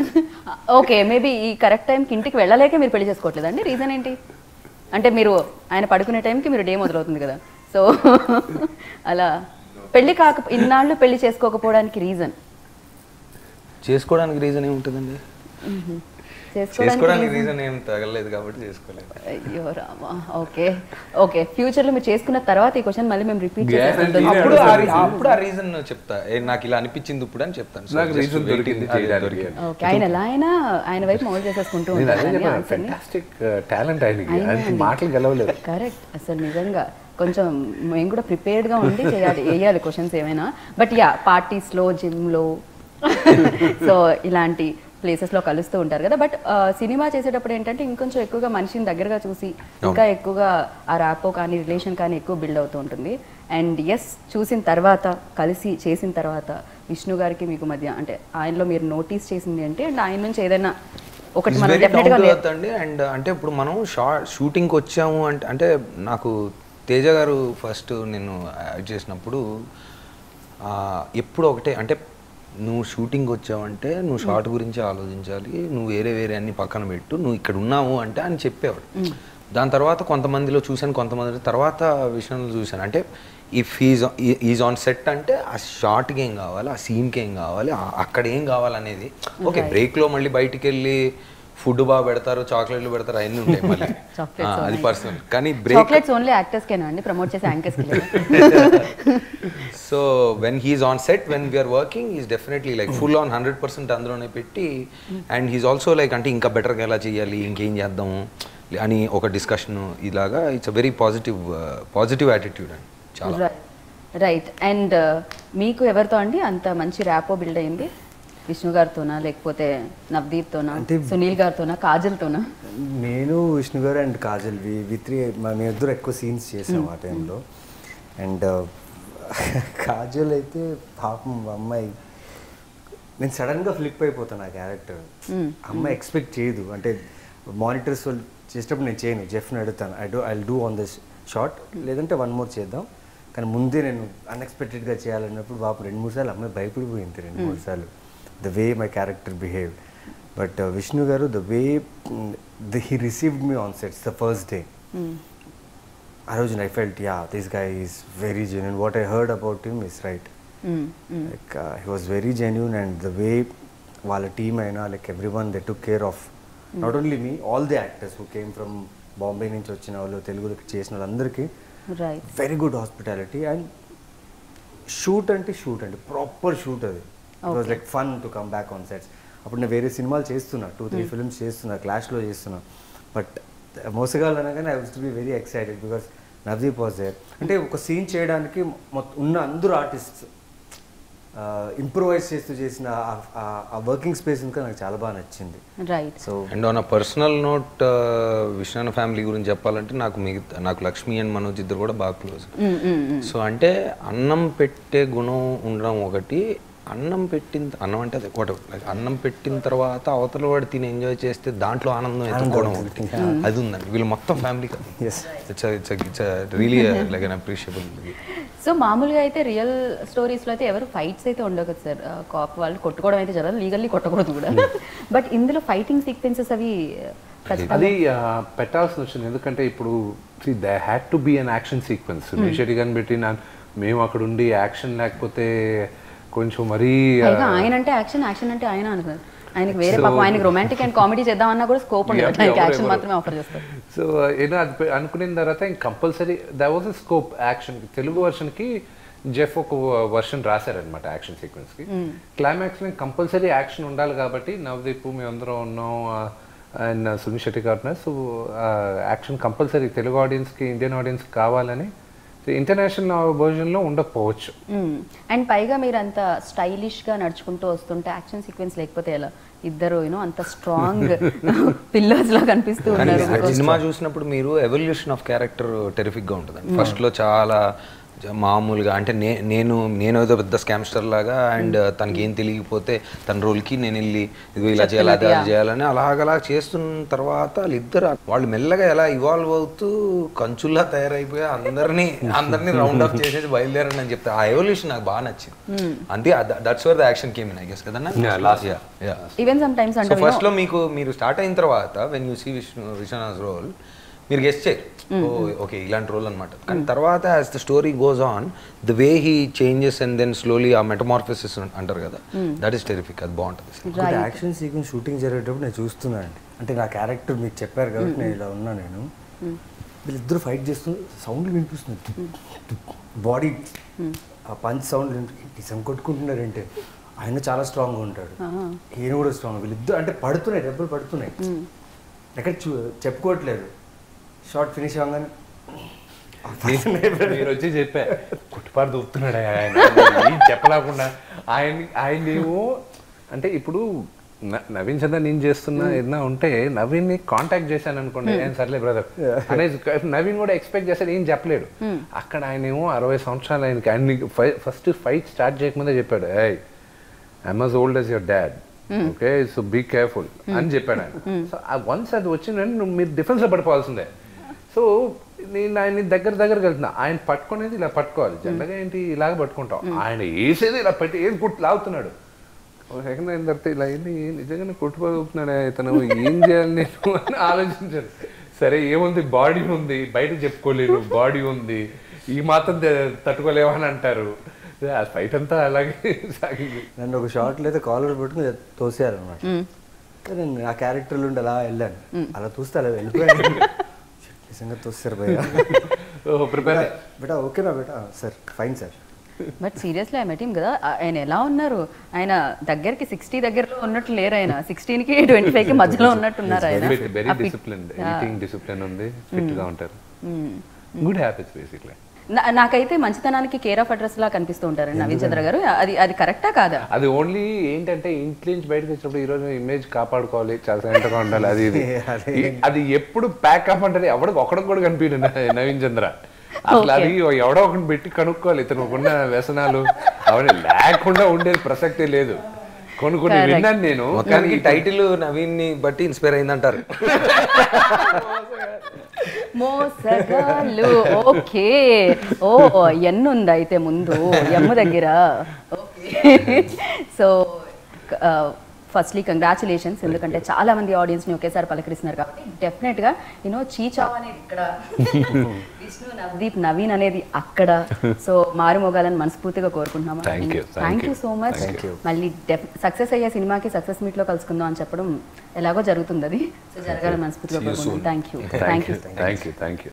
ఓకే మేబీ ఈ కరెక్ట్ టైంకి ఇంటికి వెళ్ళలేక మీరు పెళ్లి చేసుకోవట్లేదండి రీజన్ ఏంటి అంటే మీరు ఆయన పడుకునే టైంకి మీరు డే మొదలవుతుంది కదా సో అలా పెళ్లి కాక ఇన్నాళ్ళు పెళ్లి చేసుకోకపోవడానికి రీజన్ చేసుకోవడానికి రీజన్ ఏముంటుందండి చేసుకోవడానికి చేసుకోవడానికి రీజన్ ఏం తగలేదు కాబట్టి చేసుకోలేదు అయ్యో రామా ఓకే ఓకే ఫ్యూచర్ లో మీరు చేసుకున్న తర్వాత ఈ క్వశ్చన్ మళ్ళీ మేము రిపీట్ చేసేస్తాం అప్పుడు ఆ రీ- అప్పుడు ఆ రీజన్ చెప్తా ఏ, నాకు ఇలా అనిపించింది ఇప్పుడు అని చెప్తాను So, నాకు just reason waiting. దొరికింది అదే చేయడానికి. దొరికింది. ఓకే ఆయన ఎలా అయినా ఆయన వైపు మౌలు చేసేసుకుంటూ నేను అదే ఉంటారు చెప్పాను ఆన్సర్ని ఫెంటాస్టిక్ టాలెంట్ ఆయనకి అయినా ఆయన అండి. మాటలు గెలవలేదు కరెక్ట్ అసలు నిజంగా కొంచెం మేము కూడా ప్రిపేర్డ్ గా ఉండి చేయాలి వేయాలి క్వశ్చన్స్ ఏమైనా బట్ యా పార్టీస్ లో జిమ్ లో సో ఇలాంటి ప్లేసెస్ లో కలుస్తూ ఉంటారు కదా బట్ సినిమా చేసేటప్పుడు ఏంటంటే ఇంకొంచెం ఎక్కువగా మనిషిని దగ్గరగా చూసి ఇంకా ఎక్కువగా ఆ ర్యాపో కానీ రిలేషన్ కానీ ఎక్కువ బిల్డ్ అవుతూ ఉంటుంది అండ్ ఎస్ చూసిన తర్వాత కలిసి చేసిన తర్వాత విష్ణు గారికి మీకు మధ్య అంటే ఆయనలో మీరు నోటీస్ చేసింది అంటే అండ్ ఆయన నుంచి ఏదైనా ఒకటి It's మనం very డెఫినెట్ గా down to నేర్- earth అండి అండ్ అంటే ఇప్పుడు మనం షార్ట్ షూటింగ్కి వచ్చాము అంటే అంటే నాకు తేజ గారు ఫస్ట్ నేను యాడ్ చేసినప్పుడు ఆ, ఎప్పుడు ఒకటే అంటే నువ్వు షూటింగ్ వచ్చావంటే నువ్వు షార్ట్ గురించి ఆలోచించాలి నువ్వు వేరే వేరే అన్ని పక్కన పెట్టు నువ్వు ఇక్కడ ఉన్నావు అంటే అని చెప్పేవాడు దాని తర్వాత కొంతమందిలో చూశాను కొంతమంది తర్వాత విషయంలో చూశాను అంటే if is is on set అంటే ఆ షార్ట్కి ఏం కావాలి ఆ సీన్కి ఏం కావాలి ఆ- అక్కడ ఏం కావాలనేది ఓకే బ్రేక్లో మళ్ళీ బయటికి వెళ్ళి ఫుడ్ బాగా పెడతారు చాక్లెట్లు పెడతారు అవన్నీ ఉంటాయి మళ్ళీ Chocolates ఆ, అది ఉన్నాయి. పర్సనల్ కానీ బ్రేక్ చాక్లెట్స్ ఓన్లీ యాక్టర్స్ కేనా అండి ప్రమోట్ చేసే యాంకర్స్ కి so when he's on set when we're working is definitely like full on hundred percent అందులోనే పెట్టి అండ్ హీస్ ఆల్సో లైక్ అంటే ఇంకా బెటర్గా ఎలా చేయాలి ఇంకేం చేద్దాము అని ఒక డిస్కషన్ ఇలాగా it's a very positive positive attitude అండి చాలా రైట్ అండ్ మీకు ఎవరితో అండి అంత మంచి ర్యాపో బిల్డ్ అయింది విష్ణు గారితోనా లేకపోతే నవదీప్తోనా అంటే- సునీల్ గారితోనా కాజల్తోనా నేను Vishnu garu and Kajal we we three మేము ఇద్దరు ఎక్కువ సీన్స్ చేసాం ఆ టైంలో అండ్ కాజల్ అయితే పాపం అమ్మాయి నేను సడన్గా ఫ్లిప్ అయిపోతాను ఆ క్యారెక్టర్ అమ్మాయి ఎక్స్పెక్ట్ చేయదు అంటే మానిటర్స్ వాళ్ళు చేసేటప్పుడు నేను చేయను జెఫ్ని అడుగుతాను I do I do on this shot లేదంటే వన్ మోర్ చేద్దాం కానీ ముందే నేను అన్ఎక్స్పెక్టెడ్గా చేయాలన్నప్పుడు పాపం రెండు మూడు సార్లు అమ్మాయి భయపడిపోయింది రెండు మూడు సార్లు the way my character behave but Vishnu garu the way the he received me on sets the first day ఆ రోజు I felt yeah this guy is very genuine what I heard about him is right like he was very genuine and the way వాళ్ళ team అయినా like every one they took care of not only me all the actors who came from Bombay నుంచి వచ్చిన వాళ్ళు తెలుగులోకి చేసిన వాళ్ళందరికీ right very good hospitality and shoot అంటే shoot అండి ప్రాపర్ షూట్ అది it was like fun to come back on sets అప్పుడు నేను వేరే సినిమాలు చేస్తున్నా టూ త్రీ ఫిల్మ్స్ చేస్తున్నా క్లాష్లో చేస్తున్నా బట్ మోసగాళ్ళు అనగానే I was to be very excited because Navdeep was there అంటే ఒక సీన్ చేయడానికి మొత్తం ఉన్న అందరూ ఆర్టిస్ట్స్ ఇంప్రూవైజ్ చేస్తూ చేసిన ఆ- ఆ- ఆ వర్కింగ్ స్పేస్ ఇంకా నాకు చాలా బాగా నచ్చింది right so and on a personal note Vishnu family గురించి చెప్పాలంటే నాకు మిగతా నాకు లక్ష్మి అండ్ మనోజ్ ఇద్దరు కూడా బాగా క్లోజ్ సో అంటే అన్నం పెట్టే గుణం ఉండడం ఒకటి అన్నం పెట్టిన అన్నం అంటే అదే ఒకటి like అన్నం పెట్టిన తర్వాత అవతల వాడు తిని ఎంజాయ్ చేస్తే దాంట్లో ఆనందం ఎత్తుకోవడం ఒకటి అది ఉందండి వీళ్ళు మొత్తం ఫ్యామిలీ కదా Yes. It's it's it's really like an appreciable so మామూలుగా అయితే రియల్ స్టోరీస్లో అయితే ఎవరు ఫైట్స్ అయితే ఉండవు కదా సార్ కాప్ వాళ్ళు కొట్టుకోవడం అయితే జరగదు లీగల్లీ కొట్టకూడదు కూడా బట్ ఇందులో ఫైటింగ్ సీక్వెన్సెస్ అవి ఖచ్చితంగా అది ఆ, పెట్టాల్సి వచ్చింది ఎందుకంటే ఇప్పుడు they had to be an action sequence నిషేటి గాని పెట్టి నా- మేము అక్కడ ఉండి యాక్షన్ లేకపోతే కొంచెం మరీ ఆ, పైగా ఆయన అంటే యాక్షన్ యాక్షన్ అంటే ఆయన అనుకున్నారు ఆయనకి వేరే పాపం ఆయనకి రొమాంటిక్ అండ్ కామెడీ చేద్దామన్నా కూడా స్కోప్ ఉండదు ఎవరు- ఆయనకి ఎవరు- యాక్షన్ ఎవరు. మాత్రమే ఆఫర్ చేస్తారు సో ఏదో అది పె- అనుకున్న తర్వాత ఇంక compulsory the was a scope action Telugu version కి జెఫ్ ఒక వర్షన్ రాశారనమాట యాక్షన్ సీక్వెన్స్ కి క్లైమాక్స్ లో కంపల్సరీ యాక్షన్ ఉండాలి కాబట్టి నవదీప్ మేమందరం ఉన్నాం and Sunil Shetty garu so action compulsory Telugu audience కి ఇండియన్ ఆడియన్స్ కావాలని ఇంటర్నేషనల్ లో ఉండకపోవచ్చు అండ్ పైగా మీరు అంత స్టైలిష్ గా నడుచుకుంటూ వస్తుంటే యాక్షన్ సీక్వెన్స్ లేకపోతే ఎలా ఇద్దరు యూనో అంత స్ట్రాంగ్ పిల్లర్స్ లా కనిపిస్తూ కానీ ఉన్నారు ఆ సినిమా చూసినప్పుడు మీరు ఎవల్యూషన్ ఆఫ్ క్యారెక్టర్ టెరిఫిక్ గా ఉంటుంది ఫస్ట్ లో చాలా జ- మామూలుగా అంటే నే నేను నేను ఏదో పెద్ద స్కామ్స్టర్ లాగా అండ్ తనకి ఏం తెలియకపోతే తన రోల్కి నేను వెళ్ళి ఇదిగో ఇలా చేయాలి అది అది చేయాలని అలాగలా చేస్తున్న తర్వాత వాళ్ళిద్దరు వాళ్ళు మెల్లగా ఎలా ఇవాల్వ్ అవుతూ కంచుల్లా తయారైపోయి అందరినీ అందరినీ రౌండ్ అప్ చేసేసి బయలుదేరండి అని చెప్తే ఆ ఎవల్యూషన్ నాకు బాగా నచ్చింది అంతే that's where the action came in I guess కదన్నా last yeah even sometimes so అంటే ఫస్ట్ లో మీకు మీరు స్టార్ట్ అయిన తర్వాత when you see Vishnu Vishwanath role మీరు గెస్ట్ చేయరు ఓకే ఇలాంటి రోల్ అనమాట కానీ తర్వాత as the story goes on the way he changes and then slowly ఆ మెటమార్ఫిసిస్ అంటారు కదా దట్ ఈస్ టెరిఫిక్ అది బాగుంటుంది ఇంకోటి యాక్షన్ సీక్వెన్స్ షూటింగ్ జరిగేటప్పుడు నేను చూస్తున్నానండి అంటే నా క్యారెక్టర్ మీకు చెప్పారు కాబట్టి నేను ఇలా ఉన్నా నేను వీళ్ళిద్దరు ఫైట్ చేస్తూ సౌండ్ వినిపిస్తుంది బాడీ ఆ పంచ్ సౌండ్ నిజం కొట్టుకుంటున్నారంటే ఆయన చాలా స్ట్రాంగ్గా ఉంటాడు ఈయన కూడా స్ట్రాంగ్ వీళ్ళిద్దరు అంటే పడుతున్నాయి దెబ్బలు పడుతున్నాయి ఎక్కడ చూ చెప్పుకోవట్లేదు షార్ట్ ఫినిష్ అవ్వగానే మీరు వచ్చి చెప్పా కుట్టుపాటు దూపుతున్నాడు ఆయన ఏం చెప్పలేకుండా ఆయన ఆయన ఏమో అంటే ఇప్పుడు న- నవీన్ చంద్ర నేను చేస్తున్నా ఏదైనా ఉంటే నవీన్ ని కాంటాక్ట్ చేశాను అనుకోండి ఏం సర్లే బ్రదర్ అనేది నవీన్ కూడా ఎక్స్పెక్ట్ చేస్తాడు ఏం చెప్పలేడు అక్కడ ఆయన ఏమో అరవై సంవత్సరాలు ఆయనకి ఆయన ఫస్ట్ ఫైట్ స్టార్ట్ చేయకముందే చెప్పాడు I I'm as old as your dad okay so be careful అని చెప్పాడు ఆయన సో వన్స్ అది వచ్చిందంటే నువ్వు మీరు డిఫెన్స్ లో పడిపోవాల్సిందే సో నేను ఆయన దగ్గర దగ్గరకు వెళ్తున్నా ఆయన పట్టుకునేది ఇలా పట్టుకోవాలి జనరల్గా ఏంటి ఇలాగ పట్టుకుంటాం ఆయన వేసేది ఇలా పెట్టి ఏది కుట్టు లాగుతున్నాడు ఒక సెకండ్ అయిన తర్వాత ఇలా ఏంటి నిజంగానే కుట్టుకోగలుగుతున్నాడు ఇతను ఏం చేయాలి నేను అని ఆలోచించాను సరే ఏముంది బాడీ ఉంది బయట చెప్పుకోలేరు బాడీ ఉంది ఈ మాత్రం తే- తట్టుకోలేమని అంటారు ఆ ఫైట్ అంతా అలాగే సాగింది నన్ను ఒక షార్ట్లో అయితే కాలర్ పెట్టుకుని తోసారు అనమాట కానీ నేను ఆ క్యారెక్టర్లు ఉండి అలా వెళ్ళాను అలా చూస్తే అలా వెళ్ళిపోయాను నిజంగా తోస్తారు భయ్య ప్రిపేర్ బేటా ఓకేనా బేటా sir fine sir but seriously I met him కదా ఆ- ఆయన ఎలా ఉన్నారు ఆయన దగ్గరికి సిక్స్టీ దగ్గరలో ఉన్నట్టు లేరు ఆయన సిక్స్టీన్ కి ట్వంటీ ఫైవ్ కి మధ్యలో ఉన్నట్టు ఉన్నారు ఆయన వెరీ ఆ pic- డిసిప్లిన్ ఎడిటింగ్ డిసిప్లిన్ ఉంది ఫిట్ గా ఉంటారు గుడ్ హ్యాబిట్స్ బేసిక్లీ నా- నాకైతే మంచితనానికి కేర్ ఆఫ్ అడ్రస్ లా కనిపిస్తూ ఉంటారు నవీన్ చంద్ర గారు అది అది కరెక్టా కాదా అది ఓన్లీ ఏంటంటే ఇంట్లో నుంచి బయటకు వచ్చినప్పుడు ఈ రోజు ఇమేజ్ కాపాడుకోవాలి చాలా సైలెంట్ గా ఉండాలి అది ఇది ఈ- అది ఎప్పుడు ప్యాక్ అప్ అంటే ఎవడికి ఒకడికి కూడా కనిపించదు నవీన్ చంద్ర అసలు అది ఎవడో ఒకటి పెట్టి కనుక్కోవాలి ఇతను ఉన్న వ్యసనాలు అవన్నీ లేకుండా ఉండేది ప్రసక్తే లేదు కొన్ని కొన్ని Correct. విన్నాను నేను మొత్తానికి టైటిల్ నవీన్ ని బట్టి ఇన్స్పైర్ అయిందంటారు మోసగాళ్ళు ఓకే ఓ ఎన్ను ఉంది అయితే ముందు ఎమ్ము దగ్గర ఓకే సో ఫస్ట్లీ కంగ్రాచులేషన్స్ ఎందుకంటే చాలా మంది ఆడియన్స్ ని ఒకేసారి పలకరిస్తున్నారు కాబట్టి డెఫినెట్ గా యూనో చీచావ్ అనేది ఇక్కడ విష్ణు నవదీప్ నవీన్ అనేది అక్కడ సో మారుమోగాలని మనస్ఫూర్తిగా కోరుకుంటున్నాము Thank you, thank thank you you, so much thank you. మళ్ళీ సక్సెస్ అయ్యే సినిమాకి సక్సెస్ మీట్ లో కలుసుకుందాం అని చెప్పడం ఎలాగో జరుగుతుంది అది సో జరగాలని మనస్ఫూర్తిగా కోరుకుంటున్నాం thank you thank you thank you thank you